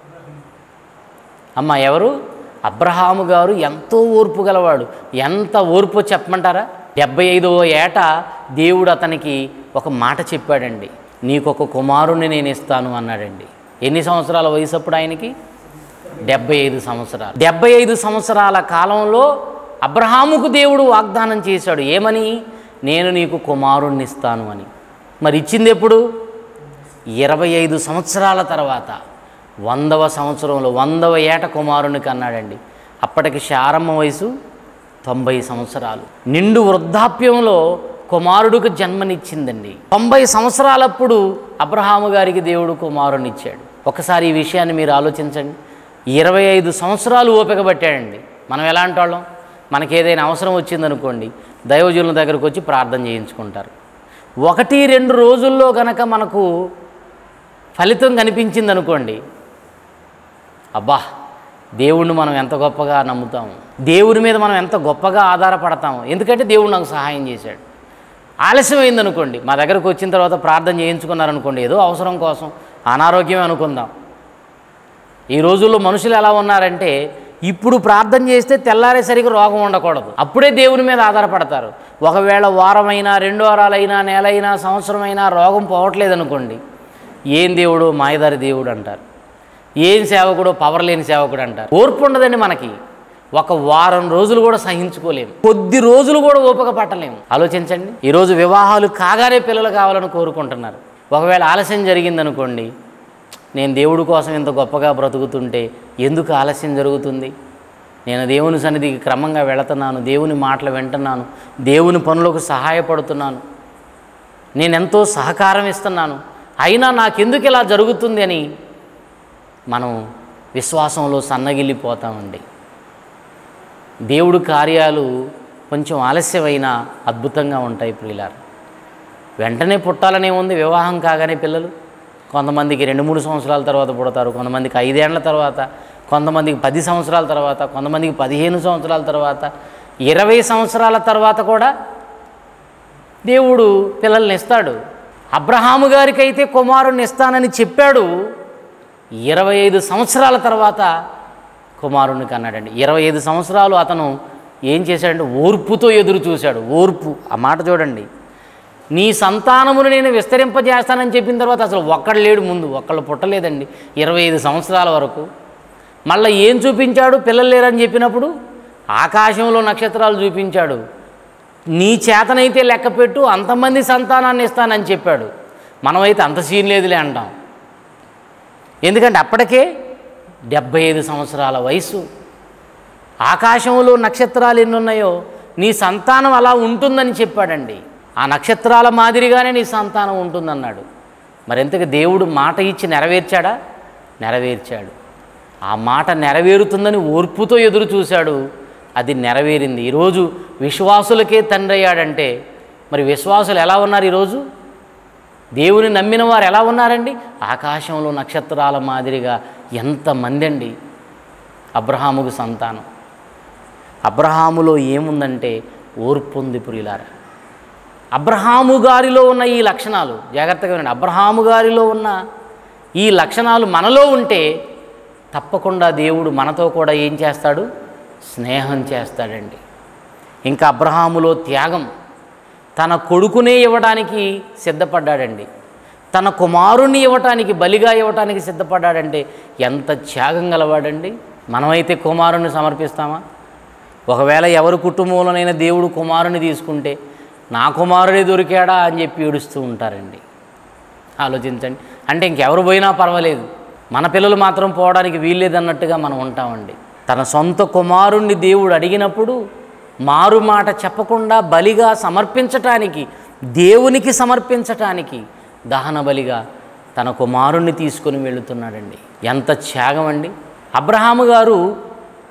అమ్మ ఎవరు అబ్రహాము గారు ఎంతో ఓర్పు గలవాడు ఎంత ఓర్పు చెప్పమంటారా డెబ్బై ఐదవ ఏట దేవుడు అతనికి ఒక మాట చెప్పాడండి నీకొక కుమారుణ్ణి నేను ఇస్తాను అన్నాడండి ఎన్ని సంవత్సరాల వయసు అప్పుడు ఆయనకి డెబ్బై ఐదు సంవత్సరాలు డెబ్బై ఐదు సంవత్సరాల కాలంలో అబ్రహాముకు దేవుడు వాగ్దానం చేశాడు ఏమని నేను నీకు కుమారుణ్ణి ఇస్తాను అని మరి ఇచ్చింది ఎప్పుడు ఇరవై ఐదు సంవత్సరాల తర్వాత వందవ సంవత్సరంలో వందవ ఏట కుమారునికి అన్నాడండి అప్పటికి శారమ్మ వయసు తొంభై సంవత్సరాలు నిండు వృద్ధాప్యంలో కుమారుడికి జన్మనిచ్చిందండి తొంభై సంవత్సరాలప్పుడు అబ్రహాము గారికి దేవుడు కుమారునిచ్చాడు ఒకసారి ఈ విషయాన్ని మీరు ఆలోచించండి ఇరవై ఐదు సంవత్సరాలు ఓపిక పట్టాడండి మనం ఎలాంటి వాళ్ళం మనకి ఏదైనా అవసరం వచ్చిందనుకోండి దైవజనుల దగ్గరకు వచ్చి ప్రార్థన చేయించుకుంటారు ఒకటి రెండు రోజుల్లో కనుక మనకు ఫలితం కనిపించింది అనుకోండి అబ్బా దేవుణ్ణి మనం ఎంత గొప్పగా నమ్ముతాము దేవుని మీద మనం ఎంత గొప్పగా ఆధారపడతాము ఎందుకంటే దేవుడు నాకు సహాయం చేశాడు ఆలస్యమైంది అనుకోండి మా దగ్గరకు వచ్చిన తర్వాత ప్రార్థన చేయించుకున్నారనుకోండి ఏదో అవసరం కోసం అనారోగ్యం అనుకుందాం ఈ రోజుల్లో మనుషులు ఎలా ఉన్నారంటే ఇప్పుడు ప్రార్థన చేస్తే తెల్లారేసరికి రోగం ఉండకూడదు అప్పుడే దేవుని మీద ఆధారపడతారు ఒకవేళ వారమైనా రెండు వారాలైనా నెలైనా సంవత్సరమైనా రోగం పోవట్లేదు అనుకోండి ఏం దేవుడు మాయదారి దేవుడు అంటారు ఏం సేవకుడు పవర్ లేని సేవకుడు అంటారు ఓర్పు ఉండదండి మనకి ఒక వారం రోజులు కూడా సహించుకోలేము కొద్ది రోజులు కూడా ఓపిక పట్టలేము ఆలోచించండి ఈరోజు వివాహాలు కాగానే పిల్లలు కావాలని కోరుకుంటున్నారు ఒకవేళ ఆలస్యం జరిగిందనుకోండి నేను దేవుడి కోసం ఇంత గొప్పగా బ్రతుకుతుంటే ఎందుకు ఆలస్యం జరుగుతుంది నేను దేవుని సన్నిధికి క్రమంగా వెళుతున్నాను దేవుని మాటలు వింటున్నాను దేవుని పనులకు సహాయపడుతున్నాను నేను ఎంతో సహకారం ఇస్తున్నాను అయినా నాకెందుకు ఇలా జరుగుతుంది అని మనం విశ్వాసంలో సన్నగిల్లిపోతామండి దేవుడు కార్యాలు కొంచెం ఆలస్యమైనా అద్భుతంగా ఉంటాయి ప్రియులారు వెంటనే పుట్టాలనే ఉంది వివాహం కాగానే పిల్లలు కొంతమందికి రెండు మూడు సంవత్సరాల తర్వాత పుడతారు కొంతమందికి ఐదేళ్ల తర్వాత కొంతమందికి పది సంవత్సరాల తర్వాత కొంతమందికి పదిహేను సంవత్సరాల తర్వాత ఇరవై సంవత్సరాల తర్వాత కూడా దేవుడు పిల్లల్ని ఇస్తాడు అబ్రహాము గారికి అయితే కుమారుణ్ణి ఇస్తానని చెప్పాడు ఇరవై ఐదు సంవత్సరాల తర్వాత కుమారుణ్ణి కన్నాడండి ఇరవై ఐదు సంవత్సరాలు అతను ఏం చేశాడంటే ఓర్పుతో ఎదురు చూశాడు ఓర్పు ఆ మాట చూడండి నీ సంతానమును నేను విస్తరింపజేస్తానని చెప్పిన తర్వాత అసలు ఒక్కడు లేడు ముందు ఒక్కళ్ళు పుట్టలేదండి ఇరవై ఐదు సంవత్సరాల వరకు మళ్ళీ ఏం చూపించాడు పిల్లలు లేరని చెప్పినప్పుడు ఆకాశంలో నక్షత్రాలు చూపించాడు నీ చేతనైతే లెక్క పెట్టు అంతమంది సంతానాన్ని ఇస్తానని చెప్పాడు మనమైతే అంత సీన్ లేదులే అంటాం ఎందుకంటే అప్పటికే డెబ్బై ఐదు సంవత్సరాల వయసు ఆకాశంలో నక్షత్రాలు ఎన్ని ఉన్నాయో నీ సంతానం అలా ఉంటుందని చెప్పాడండి ఆ నక్షత్రాల మాదిరిగానే నీ సంతానం ఉంటుందన్నాడు మరింతగా దేవుడు మాట ఇచ్చి నెరవేర్చాడా నెరవేర్చాడు ఆ మాట నెరవేరుతుందని ఓర్పుతో ఎదురు చూశాడు అది నెరవేరింది ఈరోజు విశ్వాసులకే తండ్రి అయ్యాడంటే మరి విశ్వాసులు ఎలా ఉన్నారు ఈరోజు దేవుని నమ్మిన వారు ఎలా ఉన్నారండి ఆకాశంలో నక్షత్రాల మాదిరిగా ఎంతమంది అండి అబ్రహాముకు సంతానం అబ్రహాములో ఏముందంటే ఓర్పు ఉంది పురిలారా అబ్రహాము గారిలో ఉన్న ఈ లక్షణాలు జాగ్రత్తగా వినండి అబ్రహాము గారిలో ఉన్న ఈ లక్షణాలు మనలో ఉంటే తప్పకుండా దేవుడు మనతో కూడా ఏం చేస్తాడు స్నేహం చేస్తాడండి ఇంకా అబ్రహాములో త్యాగం తన కొడుకునే ఇవ్వడానికి సిద్ధపడ్డాడండి తన కుమారుణ్ణి ఇవ్వటానికి బలిగా ఇవ్వటానికి సిద్ధపడ్డాడంటే ఎంత త్యాగం గలవాడండి మనమైతే కుమారుణ్ణి సమర్పిస్తామా ఒకవేళ ఎవరి కుటుంబంలోనైనా దేవుడు కుమారుని తీసుకుంటే నా కుమారుడే దొరికాడా అని చెప్పి ఏడుస్తూ ఉంటారండి ఆలోచించండి అంటే ఇంకెవరు పోయినా పర్వాలేదు మన పిల్లలు మాత్రం పోవడానికి వీల్లేదన్నట్టుగా మనం ఉంటామండి తన సొంత కుమారుణ్ణి దేవుడు అడిగినప్పుడు మారు మాట చెప్పకుండా బలిగా సమర్పించటానికి దేవునికి సమర్పించటానికి దహన బలిగా తన కుమారుణ్ణి తీసుకొని వెళుతున్నాడండి ఎంత త్యాగం అండి అబ్రహాము గారు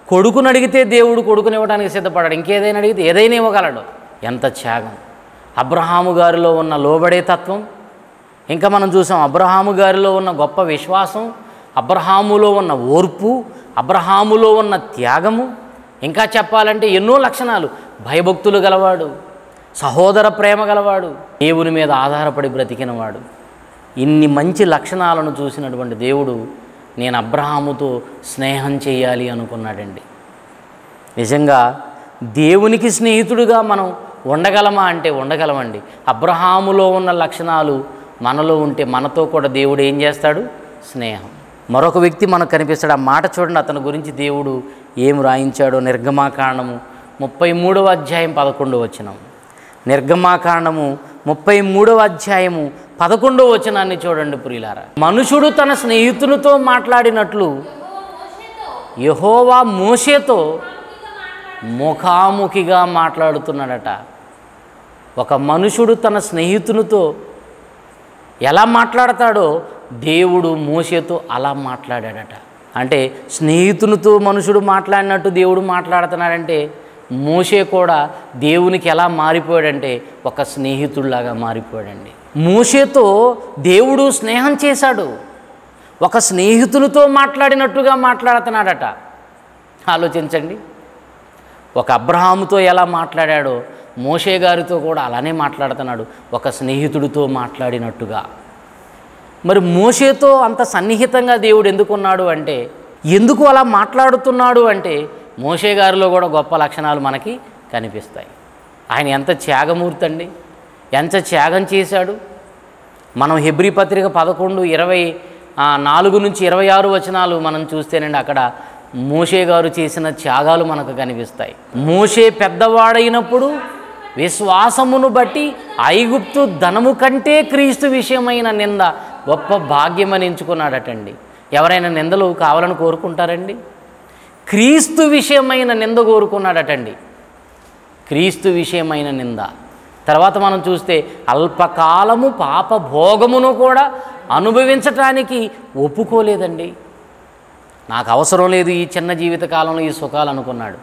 కొడుకుని అడిగితే దేవుడు కొడుకునివ్వడానికి సిద్ధపడాడు ఇంకేదైనా అడిగితే ఏదైనా ఇవ్వగలడు ఎంత త్యాగం అబ్రహాము గారిలో ఉన్న లోబడే తత్వం ఇంకా మనం చూసాం అబ్రహాము గారిలో ఉన్న గొప్ప విశ్వాసం అబ్రహాములో ఉన్న ఓర్పు అబ్రహాములో ఉన్న త్యాగము ఇంకా చెప్పాలంటే ఎన్నో లక్షణాలు భయభక్తులు గలవాడు సహోదర ప్రేమ గలవాడు దేవుని మీద ఆధారపడి బ్రతికినవాడు ఇన్ని మంచి లక్షణాలను చూసినటువంటి దేవుడు నేను అబ్రహాముతో స్నేహం చేయాలి అనుకున్నాడండి నిజంగా దేవునికి స్నేహితుడుగా మనం ఉండగలమా అంటే ఉండగలమండి అబ్రహాములో ఉన్న లక్షణాలు మనలో ఉంటే మనతో కూడా దేవుడు ఏం చేస్తాడు స్నేహం మరొక వ్యక్తి మనకు కనిపిస్తాడు ఆ మాట చూడండి అతని గురించి దేవుడు ఏం రాయించాడో నిర్గమాకాండము ముప్పై మూడవ అధ్యాయం పదకొండవ వచనం నిర్గమాకాండము ముప్పై మూడవ అధ్యాయము పదకొండవ వచనాన్ని చూడండి ప్రియులారా మనుషుడు తన స్నేహితునితో మాట్లాడినట్లు యహోవా మోషేతో ముఖాముఖిగా మాట్లాడుతున్నాడట ఒక మనుషుడు తన స్నేహితునితో ఎలా మాట్లాడతాడో దేవుడు మోషేతో అలా మాట్లాడాడట అంటే స్నేహితునితో మనుషుడు మాట్లాడినట్టు దేవుడు మాట్లాడుతున్నాడంటే మోషే కూడా దేవునికి ఎలా మారిపోయాడంటే ఒక స్నేహితుడిలాగా మారిపోయాడండి మోషేతో దేవుడు స్నేహం చేశాడు ఒక స్నేహితునితో మాట్లాడినట్టుగా మాట్లాడుతున్నాడట ఆలోచించండి ఒక అబ్రహాముతో ఎలా మాట్లాడాడో మోషే గారితో కూడా అలానే మాట్లాడుతున్నాడు ఒక స్నేహితుడితో మాట్లాడినట్టుగా మరి మోషేతో అంత సన్నిహితంగా దేవుడు ఎందుకున్నాడు అంటే ఎందుకు అలా మాట్లాడుతున్నాడు అంటే మోషే గారిలో కూడా గొప్ప లక్షణాలు మనకి కనిపిస్తాయి ఆయన ఎంత త్యాగమూర్తి అండి ఎంత త్యాగం చేశాడు మనం హెబ్రి పత్రిక పదకొండు ఇరవై ఆ, నాలుగు నుంచి ఇరవై ఆరు వచనాలు మనం చూస్తేనండి అక్కడ మోషే గారు చేసిన త్యాగాలు మనకు కనిపిస్తాయి మోషే పెద్దవాడైనప్పుడు విశ్వాసమును బట్టి ఐగుప్తు ధనము కంటే క్రీస్తు విషయమైన నింద గొప్ప భాగ్యమని ఎంచుకున్నాడటండి ఎవరైనా నిందలు కావాలని కోరుకుంటారండి క్రీస్తు విషయమైన నింద కోరుకున్నాడటండి క్రీస్తు విషయమైన నింద తర్వాత మనం చూస్తే అల్పకాలము పాప భోగమును కూడా అనుభవించటానికి ఒప్పుకోలేదండి నాకు అవసరం లేదు ఈ చిన్న జీవిత కాలంలో ఈ సుఖాలు అనుకున్నాడు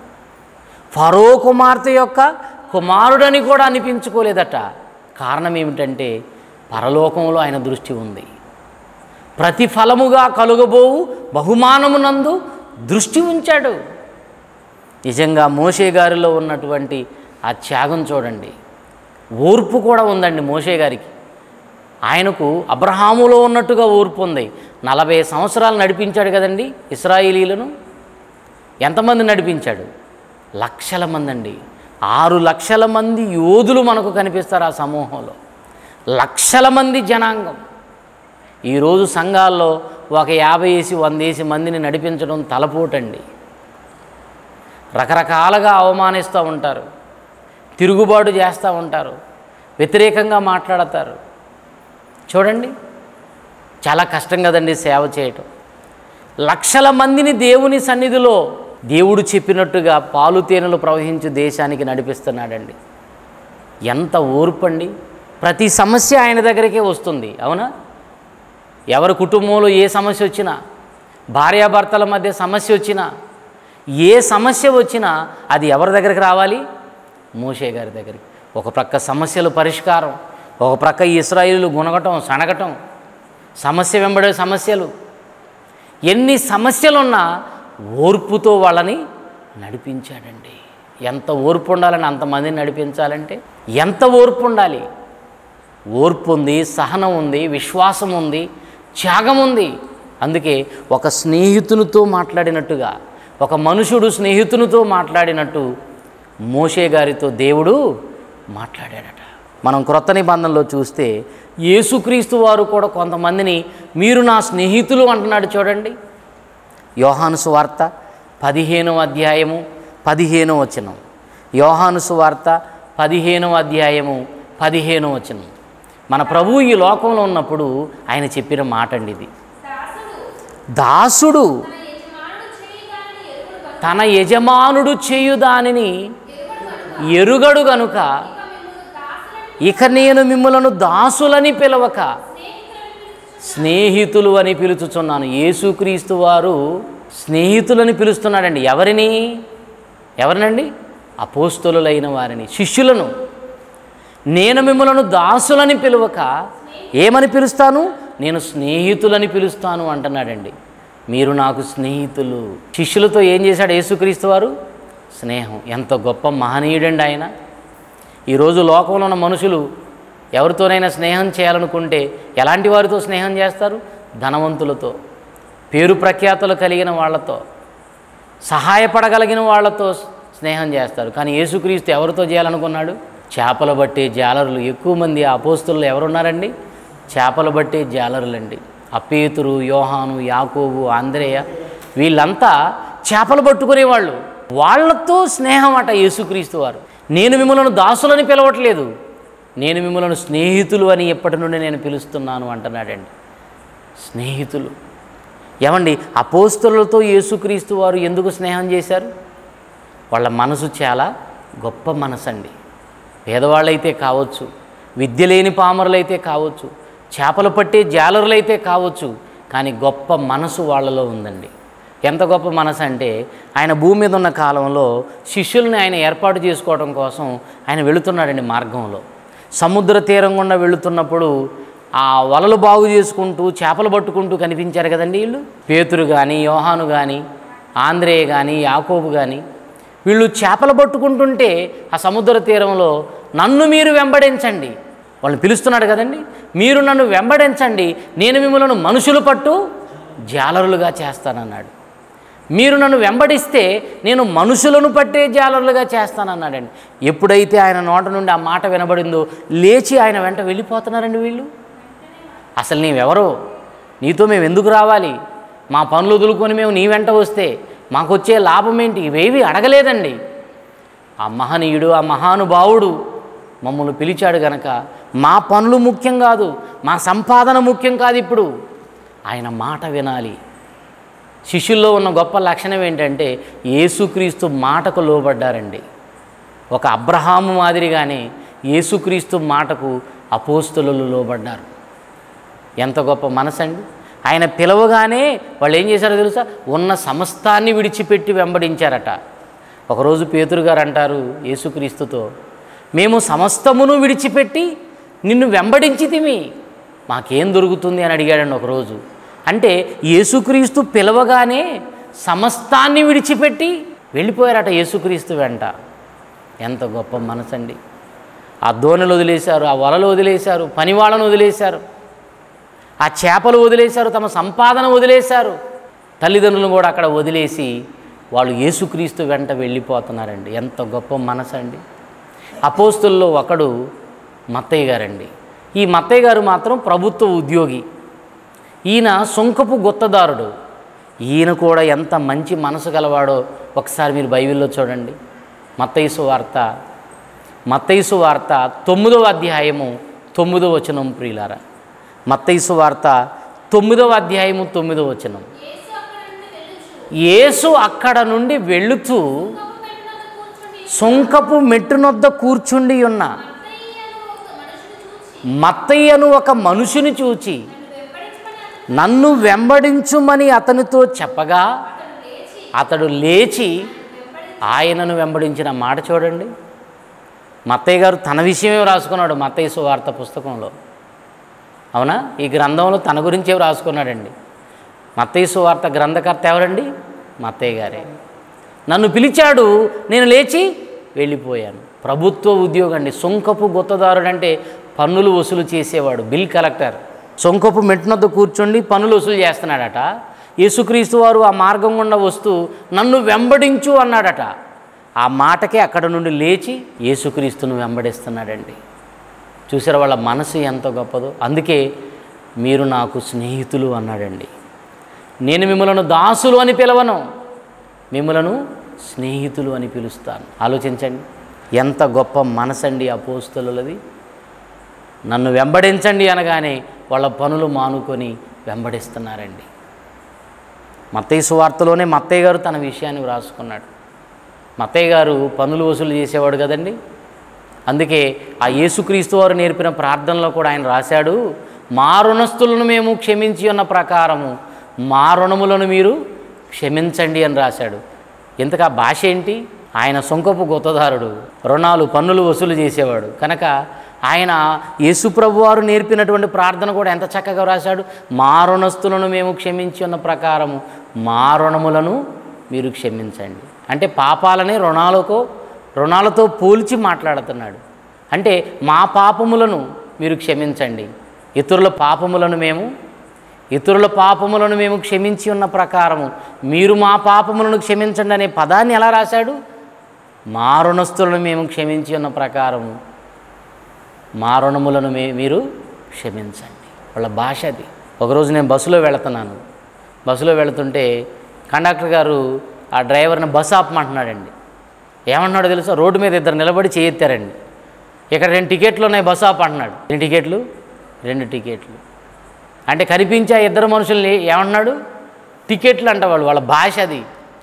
ఫరో కుమార్తె యొక్క కుమారుడని కూడా అనిపించుకోలేదట కారణం ఏమిటంటే పరలోకంలో ఆయన దృష్టి ఉంది ప్రతిఫలముగా కలుగబోవు బహుమానమునందు దృష్టి ఉంచాడు నిజంగా మోషే గారిలో ఉన్నటువంటి ఆ త్యాగం చూడండి ఓర్పు కూడా ఉందండి మోషే గారికి ఆయనకు అబ్రహాములో ఉన్నట్టుగా ఓర్పు ఉంది నలభై సంవత్సరాలు నడిపించాడు కదండి ఇస్రాయిలీలను ఎంతమంది నడిపించాడు లక్షల మంది అండి ఆరు లక్షల మంది యోధులు మనకు కనిపిస్తారు ఆ సమూహంలో లక్షల మంది జనాంగం ఈరోజు సంఘాల్లో ఒక యాభై వేసి వంద వేసి మందిని నడిపించడం తలపోటండి రకరకాలుగా అవమానిస్తూ ఉంటారు తిరుగుబాటు చేస్తూ ఉంటారు వ్యతిరేకంగా మాట్లాడతారు చూడండి చాలా కష్టం కదండి సేవ చేయటం లక్షల మందిని దేవుని సన్నిధిలో దేవుడు చెప్పినట్టుగా పాలు తేనెలు ప్రవహించు దేశానికి నడిపిస్తున్నాడండి ఎంత ఓర్పండి ప్రతి సమస్య ఆయన దగ్గరికే వస్తుంది అవునా ఎవరి కుటుంబంలో ఏ సమస్య వచ్చినా భార్యాభర్తల మధ్య సమస్య వచ్చినా ఏ సమస్య వచ్చినా అది ఎవరి దగ్గరికి రావాలి మోషే గారి దగ్గరికి ఒక ప్రక్క సమస్యలు పరిష్కారం ఒక ప్రక్క ఈ ఇస్రాయిలు గుణగటం సనగటం సమస్య వెంబడే సమస్యలు ఎన్ని సమస్యలున్నా ఓర్పుతో వాళ్ళని నడిపించాడండి ఎంత ఓర్పు ఉండాలని అంతమందిని నడిపించాలంటే ఎంత ఓర్పు ఉండాలి ఓర్పు ఉంది సహనం ఉంది విశ్వాసం ఉంది త్యాగం ఉంది అందుకే ఒక స్నేహితునితో మాట్లాడినట్టుగా ఒక మనుషుడు స్నేహితునితో మాట్లాడినట్టు మోషే గారితో దేవుడు మాట్లాడాడట మనం క్రొత్త నిబంధనలో చూస్తే యేసుక్రీస్తు వారు కూడా కొంతమందిని మీరు నా స్నేహితులు అంటున్నాడు చూడండి యోహాను సువార్త పదిహేనవ అధ్యాయము పదిహేనో వచనం యోహాను సువార్త పదిహేనవ అధ్యాయము పదిహేనో వచనం మన ప్రభువు ఈ లోకంలో ఉన్నప్పుడు ఆయన చెప్పిన మాట అండి ఇది దాసుడు తన యజమానుడు చేయు దానిని ఎరుగడు గనుక ఇక నేను మిమ్మలను దాసులని పిలవక స్నేహితులు అని పిలుచుచున్నాను యేసుక్రీస్తు వారు స్నేహితులని పిలుస్తున్నాడండి ఎవరిని ఎవరినండి అపోస్తులైన వారిని శిష్యులను నేను మిమ్మలను దాసులని పిలువక ఏమని పిలుస్తాను నేను స్నేహితులని పిలుస్తాను అంటున్నాడండి మీరు నాకు స్నేహితులు శిష్యులతో ఏం చేశాడు యేసుక్రీస్తు వారు స్నేహం ఎంత గొప్ప మహనీయుడండి ఆయన ఈరోజు లోకంలో ఉన్న మనుషులు ఎవరితోనైనా స్నేహం చేయాలనుకుంటే ఎలాంటి వారితో స్నేహం చేస్తారు ధనవంతులతో పేరు ప్రఖ్యాతులు కలిగిన వాళ్ళతో సహాయపడగలిగిన వాళ్ళతో స్నేహం చేస్తారు కానీ యేసుక్రీస్తు ఎవరితో చేయాలనుకున్నాడు చేపలు బట్టే జాలరులు ఎక్కువ మంది ఆ అపోస్తులు ఎవరున్నారండి చేపలు బట్టే జాలరులండి అపేతురు యోహాను యాకోబు ఆంధ్రేయ వీళ్ళంతా చేపలు పట్టుకునేవాళ్ళు వాళ్ళతో స్నేహం అట యేసుక్రీస్తు వారు నేను మిమ్మల్ని దాసులని పిలవట్లేదు నేను మిమ్మల్ని స్నేహితులు అని ఎప్పటి నుండి నేను పిలుస్తున్నాను అంటున్నాడండి స్నేహితులు ఏమండి అపోస్తులతో యేసుక్రీస్తు వారు ఎందుకు స్నేహం చేశారు వాళ్ళ మనసు చాలా గొప్ప మనసు అండి పేదవాళ్ళైతే కావచ్చు విద్య లేని పామరులైతే కావచ్చు చేపలు పట్టే జాలరులైతే కావచ్చు కానీ గొప్ప మనసు వాళ్ళలో ఉందండి ఎంత గొప్ప మనసు అంటే ఆయన భూమి మీద ఉన్న కాలంలో శిష్యుల్ని ఆయన ఏర్పాటు చేసుకోవడం కోసం ఆయన వెళుతున్నాడండి మార్గంలో సముద్ర తీరం గుండా వెళుతున్నప్పుడు ఆ వలలు బాగు చేసుకుంటూ చేపలు పట్టుకుంటూ కనిపించారు కదండి వీళ్ళు పేతురు కానీ యోహాను కానీ ఆంధ్రేయ కానీ యాకోబు కానీ వీళ్ళు చేపలు పట్టుకుంటుంటే ఆ సముద్ర తీరంలో నన్ను మీరు వెంబడించండి వాళ్ళని పిలుస్తున్నాడు కదండి మీరు నన్ను వెంబడించండి నేను మిమ్మల్ని మనుషులు పట్టు జాలరులుగా చేస్తానన్నాడు మీరు నన్ను వెంబడిస్తే నేను మనుషులను పట్టే జాలరులుగా చేస్తానన్నాడండి ఎప్పుడైతే ఆయన నోట నుండి ఆ మాట వినబడిందో లేచి ఆయన వెంట వెళ్ళిపోతున్నారండి వీళ్ళు అసలు నీవెవరో నీతో మేము ఎందుకు రావాలి మా పనులు వదులుకొని మేము నీ వెంట వస్తే మాకు వచ్చే లాభం ఏంటి ఇవేవి అడగలేదండి ఆ మహనీయుడు ఆ మహానుభావుడు మమ్మల్ని పిలిచాడు గనక మా పనులు ముఖ్యం కాదు మా సంపాదన ముఖ్యం కాదు ఇప్పుడు ఆయన మాట వినాలి శిష్యుల్లో ఉన్న గొప్ప లక్షణం ఏంటంటే యేసుక్రీస్తు మాటకు లోబడ్డారండి ఒక అబ్రహాము మాదిరిగానే యేసుక్రీస్తు మాటకు అపోస్తులు లోబడ్డారు ఎంత గొప్ప మనసండి ఆయన పిలవగానే వాళ్ళు ఏం చేశారో తెలుసా ఉన్న సమస్తాన్ని విడిచిపెట్టి వెంబడించారట ఒకరోజు పేతురు గారు అంటారు యేసుక్రీస్తుతో మేము సమస్తమును విడిచిపెట్టి నిన్ను వెంబడించి తిమి మాకేం దొరుకుతుంది అని అడిగాడండి ఒకరోజు అంటే యేసుక్రీస్తు పిలవగానే సమస్తాన్ని విడిచిపెట్టి వెళ్ళిపోయారట యేసుక్రీస్తు వెంట ఎంత గొప్ప మనసండి ఆ దోణలు వదిలేశారు ఆ వలలు వదిలేశారు పనివాళ్ళను వదిలేశారు ఆ చేపలు వదిలేశారు తమ సంపాదన వదిలేశారు తల్లిదండ్రులను కూడా అక్కడ వదిలేసి వాళ్ళు యేసుక్రీస్తు వెంట వెళ్ళిపోతున్నారండి ఎంత గొప్ప మనసు అండి అపోస్తుల్లో ఒకడు మత్తయ్య గారండి ఈ మత్తయ్య గారు మాత్రం ప్రభుత్వ ఉద్యోగి ఈయన సొంకపు గుత్తదారుడు ఈయన కూడా ఎంత మంచి మనసు గలవాడో ఒకసారి మీరు బైబిల్లో చూడండి మత్తయిసు వార్త మత్తయిసు వార్త తొమ్మిదవ అధ్యాయము తొమ్మిదవ వచనం ప్రియులారా మత్తయిసు వార్త తొమ్మిదవ అధ్యాయము తొమ్మిదవ వచనం యేసు అక్కడ నుండి వెళుతూ సొంకపు మెట్టునొద్ద కూర్చుండి ఉన్న మత్తయ్యను ఒక మనుషుని చూచి నన్ను వెంబడించుమని అతనితో చెప్పగా అతడు లేచి ఆయనను వెంబడించిన మాట చూడండి మత్తయ్య గారు తన విషయమే రాసుకున్నాడు మత్తయ్య సువార్త పుస్తకంలో అవునా ఈ గ్రంథంలో తన గురించే రాసుకున్నాడండి మత్తయ్య సువార్త గ్రంథకర్త ఎవరండి మత్తయ్య గారే నన్ను పిలిచాడు నేను లేచి వెళ్ళిపోయాను ప్రభుత్వ ఉద్యోగం అండి సొంకపు గుత్తదారుడు అంటే పన్నులు వసూలు చేసేవాడు బిల్ కలెక్టర్ సొంకపు మెట్టినొద్ద కూర్చొని పన్నులు వసూలు చేస్తున్నాడట యేసుక్రీస్తు వారు ఆ మార్గం గుండా వస్తూ నన్ను వెంబడించు అన్నాడట ఆ మాటకే అక్కడ నుండి లేచి యేసుక్రీస్తును వెంబడిస్తున్నాడండి చూసారా వాళ్ళ మనసు ఎంత గొప్పదో అందుకే మీరు నాకు స్నేహితులు అన్నాడండి నేను మిమ్మలను దాసులు అని పిలవను మిమ్మలను స్నేహితులు అని పిలుస్తాను ఆలోచించండి ఎంత గొప్ప మనసండి అపోస్తులది నన్ను వెంబడించండి అనగానే వాళ్ళ పనులు మానుకొని వెంబడిస్తున్నారండి మత్తయ్య సువార్తలోనే మత్తయ్య గారు తన విషయాన్ని వ్రాసుకున్నాడు మత్తయ్య గారు పనులు వసూలు చేసేవాడు కదండి అందుకే ఆ యేసుక్రీస్తు వారు నేర్పిన ప్రార్థనలో కూడా ఆయన రాశాడు మా రుణస్థులను మేము క్షమించి ఉన్న ప్రకారము మా రుణములను మీరు క్షమించండి అని రాశాడు ఇంతకు ఆ భాష ఏంటి ఆయన సొంకపు గుత్తదారుడు రుణాలు పన్నులు వసూలు చేసేవాడు కనుక ఆయన యేసుప్రభు వారు నేర్పినటువంటి ప్రార్థన కూడా ఎంత చక్కగా రాశాడు మా రుణస్తులను మేము క్షమించి ఉన్న ప్రకారము మా రుణములను మీరు క్షమించండి అంటే పాపాలని రుణాలకో రుణాలతో పోల్చి మాట్లాడుతున్నాడు అంటే మా పాపములను మీరు క్షమించండి ఇతరుల పాపములను మేము ఇతరుల పాపములను మేము క్షమించి ఉన్న ప్రకారము మీరు మా పాపములను క్షమించండి అనే పదాన్ని ఎలా రాశాడు మా రుణస్తులను మేము క్షమించి ఉన్న ప్రకారము మా రుణములను మే మీరు క్షమించండి వాళ్ళ భాష అది ఒకరోజు నేను బస్సులో వెళుతున్నాను బస్సులో వెళుతుంటే కండక్టర్ గారు ఆ డ్రైవర్ని బస్ ఆపమంటున్నాడండి ఏమన్నాడో తెలుసా రోడ్డు మీద ఇద్దరు నిలబడి చేయెత్తారండి ఇక్కడ రెండు టికెట్లు ఉన్నాయి బస్ ఆప్ అంటున్నాడు ఎన్ని టికెట్లు రెండు టికెట్లు అంటే కనిపించే ఆ ఇద్దరు మనుషుల్ని ఏమన్నాడు టికెట్లు అంట వాళ్ళు వాళ్ళ భాష అది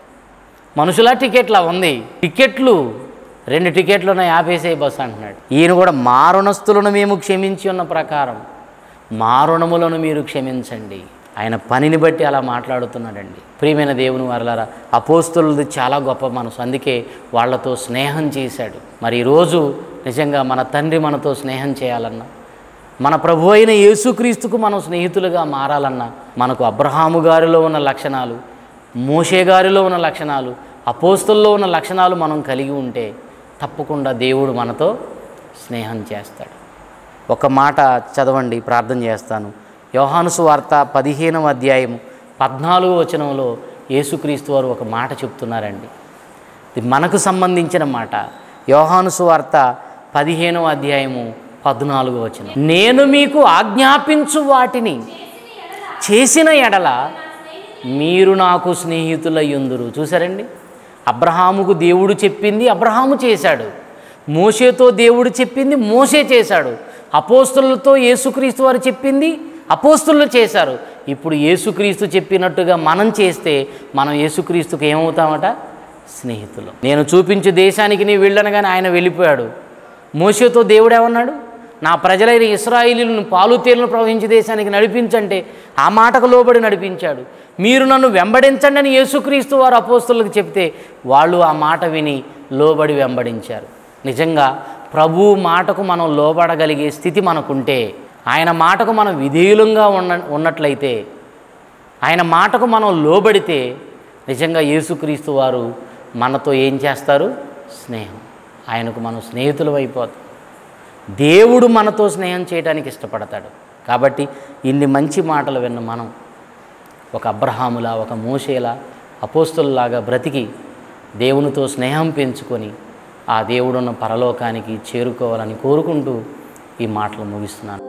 మనుషుల టికెట్లా ఉంది టికెట్లు రెండు టికెట్లు ఉన్నాయి ఆపేసే బస్సు అంటున్నాడు ఈయన కూడా మా రుణస్తులను మేము క్షమించి ఉన్న ప్రకారం మా రుణములను మీరు క్షమించండి ఆయన పనిని బట్టి అలా మాట్లాడుతున్నాడండి ప్రియమైన దేవుని వారలారా అపోస్తులది చాలా గొప్ప మనసు అందుకే వాళ్ళతో స్నేహం చేశాడు మరి ఈరోజు నిజంగా మన తండ్రి మనతో స్నేహం చేయాలన్నా మన ప్రభు అయిన యేసుక్రీస్తుకు మనం స్నేహితులుగా మారాలన్నా మనకు అబ్రహాము గారిలో ఉన్న లక్షణాలు మోషే గారిలో ఉన్న లక్షణాలు అపోస్తుల్లో ఉన్న లక్షణాలు మనం కలిగి ఉంటే తప్పకుండా దేవుడు మనతో స్నేహం చేస్తాడు ఒక మాట చదవండి ప్రార్థన చేస్తాను యోహానుసు వార్త పదిహేనవ అధ్యాయము పద్నాలుగో వచనంలో యేసుక్రీస్తు వారు ఒక మాట చెప్తున్నారండి ఇది మనకు సంబంధించిన మాట యోహానుసు వార్త పదిహేనవ అధ్యాయము పద్నాలుగో వచనం నేను మీకు ఆజ్ఞాపించు వాటిని చేసిన ఎడల మీరు నాకు స్నేహితులయ్యుందురు చూసారండి అబ్రహాముకు దేవుడు చెప్పింది అబ్రహాము చేశాడు మోషేతో దేవుడు చెప్పింది మోషే చేశాడు అపోస్తులతో యేసుక్రీస్తు వారు చెప్పింది అపోస్తులు చేశారు ఇప్పుడు యేసుక్రీస్తు చెప్పినట్టుగా మనం చేస్తే మనం యేసుక్రీస్తుకు ఏమవుతామట స్నేహితులు నేను చూపించు దేశానికి నీ వెళ్ళనగానే ఆయన వెళ్ళిపోయాడు మోషేతో దేవుడు ఏమన్నాడు నా ప్రజలైన ఇస్రాయిలీలను పాలు తేలను ప్రవహించే దేశానికి నడిపించంటే ఆ మాటకు లోబడి నడిపించాడు మీరు నన్ను వెంబడించండి అని యేసుక్రీస్తు వారు అపోస్తులకు చెప్తే వాళ్ళు ఆ మాట విని లోబడి వెంబడించారు నిజంగా ప్రభు మాటకు మనం లోబడగలిగే స్థితి మనకుంటే ఆయన మాటకు మనం విధేయులంగా ఉన్న ఉన్నట్లయితే ఆయన మాటకు మనం లోబడితే నిజంగా యేసుక్రీస్తు వారు మనతో ఏం చేస్తారు స్నేహం ఆయనకు మనం స్నేహితులు అయిపోతాం దేవుడు మనతో స్నేహం చేయడానికి ఇష్టపడతాడు కాబట్టి ఇన్ని మంచి మాటలు విన్న మనం ఒక అబ్రహాములా ఒక మోషేలా అపోస్తుల్లాగా బ్రతికి దేవునితో స్నేహం పెంచుకొని ఆ దేవుడున్న పరలోకానికి చేరుకోవాలని కోరుకుంటూ ఈ మాటలు ముగిస్తున్నాను